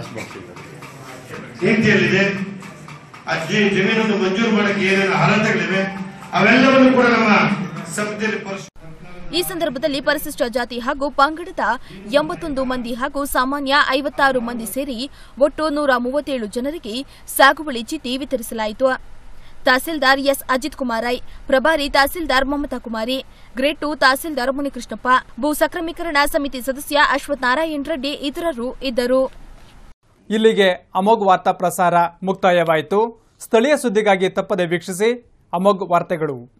ನೀತಿಯಲ್ಲಿದೆ ಆ ಜಿ- ಜಮೀನನ್ನು ಮಂಜೂರು ಮಾಡಕ್ಕೆ ಏನೇನು ಅರ್ಹತೆಗಳಿವೆ ಅವೆಲ್ಲವನ್ನು ಕೂಡ ನಮ್ಮ ಸಮಿತಿಯಲ್ಲಿ ಪರಿಶೀಲನೆ ಈ ಸಂದರ್ಭದಲ್ಲಿ ಪರಿಶಿಷ್ಟ ಜಾತಿ ಹಾಗೂ ಪಂಗಡದ ಎಂಬತ್ತೊಂದು ಮಂದಿ ಹಾಗೂ ಸಾಮಾನ್ಯ ಐವತ್ತಾರು ಮಂದಿ ಸೇರಿ ಒಟ್ಟು ನೂರ ಮೂವತ್ತೇಳು ಜನರಿಗೆ ಸಾಗುವಳಿ ಚೀಟಿ ವಿತರಿಸಲಾಯಿತು ತಹಸೀಲ್ದಾರ್ ಎಸ್ ಅಜಿತ್ ಕುಮಾರ್ ರೈ ಪ್ರಭಾರಿ ತಹಸೀಲ್ದಾರ್ ಮಮತಾ ಕುಮಾರಿ ಗ್ರೇಡ್ ಟು ತಹಸೀಲ್ದಾರ್ ಮುನಿಕೃಷ್ಣಪ್ಪ ಭೂ ಸಕ್ರಮೀಕರಣ ಸಮಿತಿ ಸದಸ್ಯ ಅಶ್ವಥ್ ನಾರಾಯಣ ರೆಡ್ಡಿ ಇತರರು ಇದ್ದರು ಇಲ್ಲಿಗೆ ಅಮೋಘ್ ವಾರ್ತಾ ಪ್ರಸಾರ ಮುಕ್ತಾಯವಾಯಿತು ಸ್ಥಳೀಯ ಸುದ್ದಿಗಾಗಿ ತಪ್ಪದೆ ವೀಕ್ಷಿಸಿ ಅಮೋಘ್ ವಾರ್ತೆಗಳು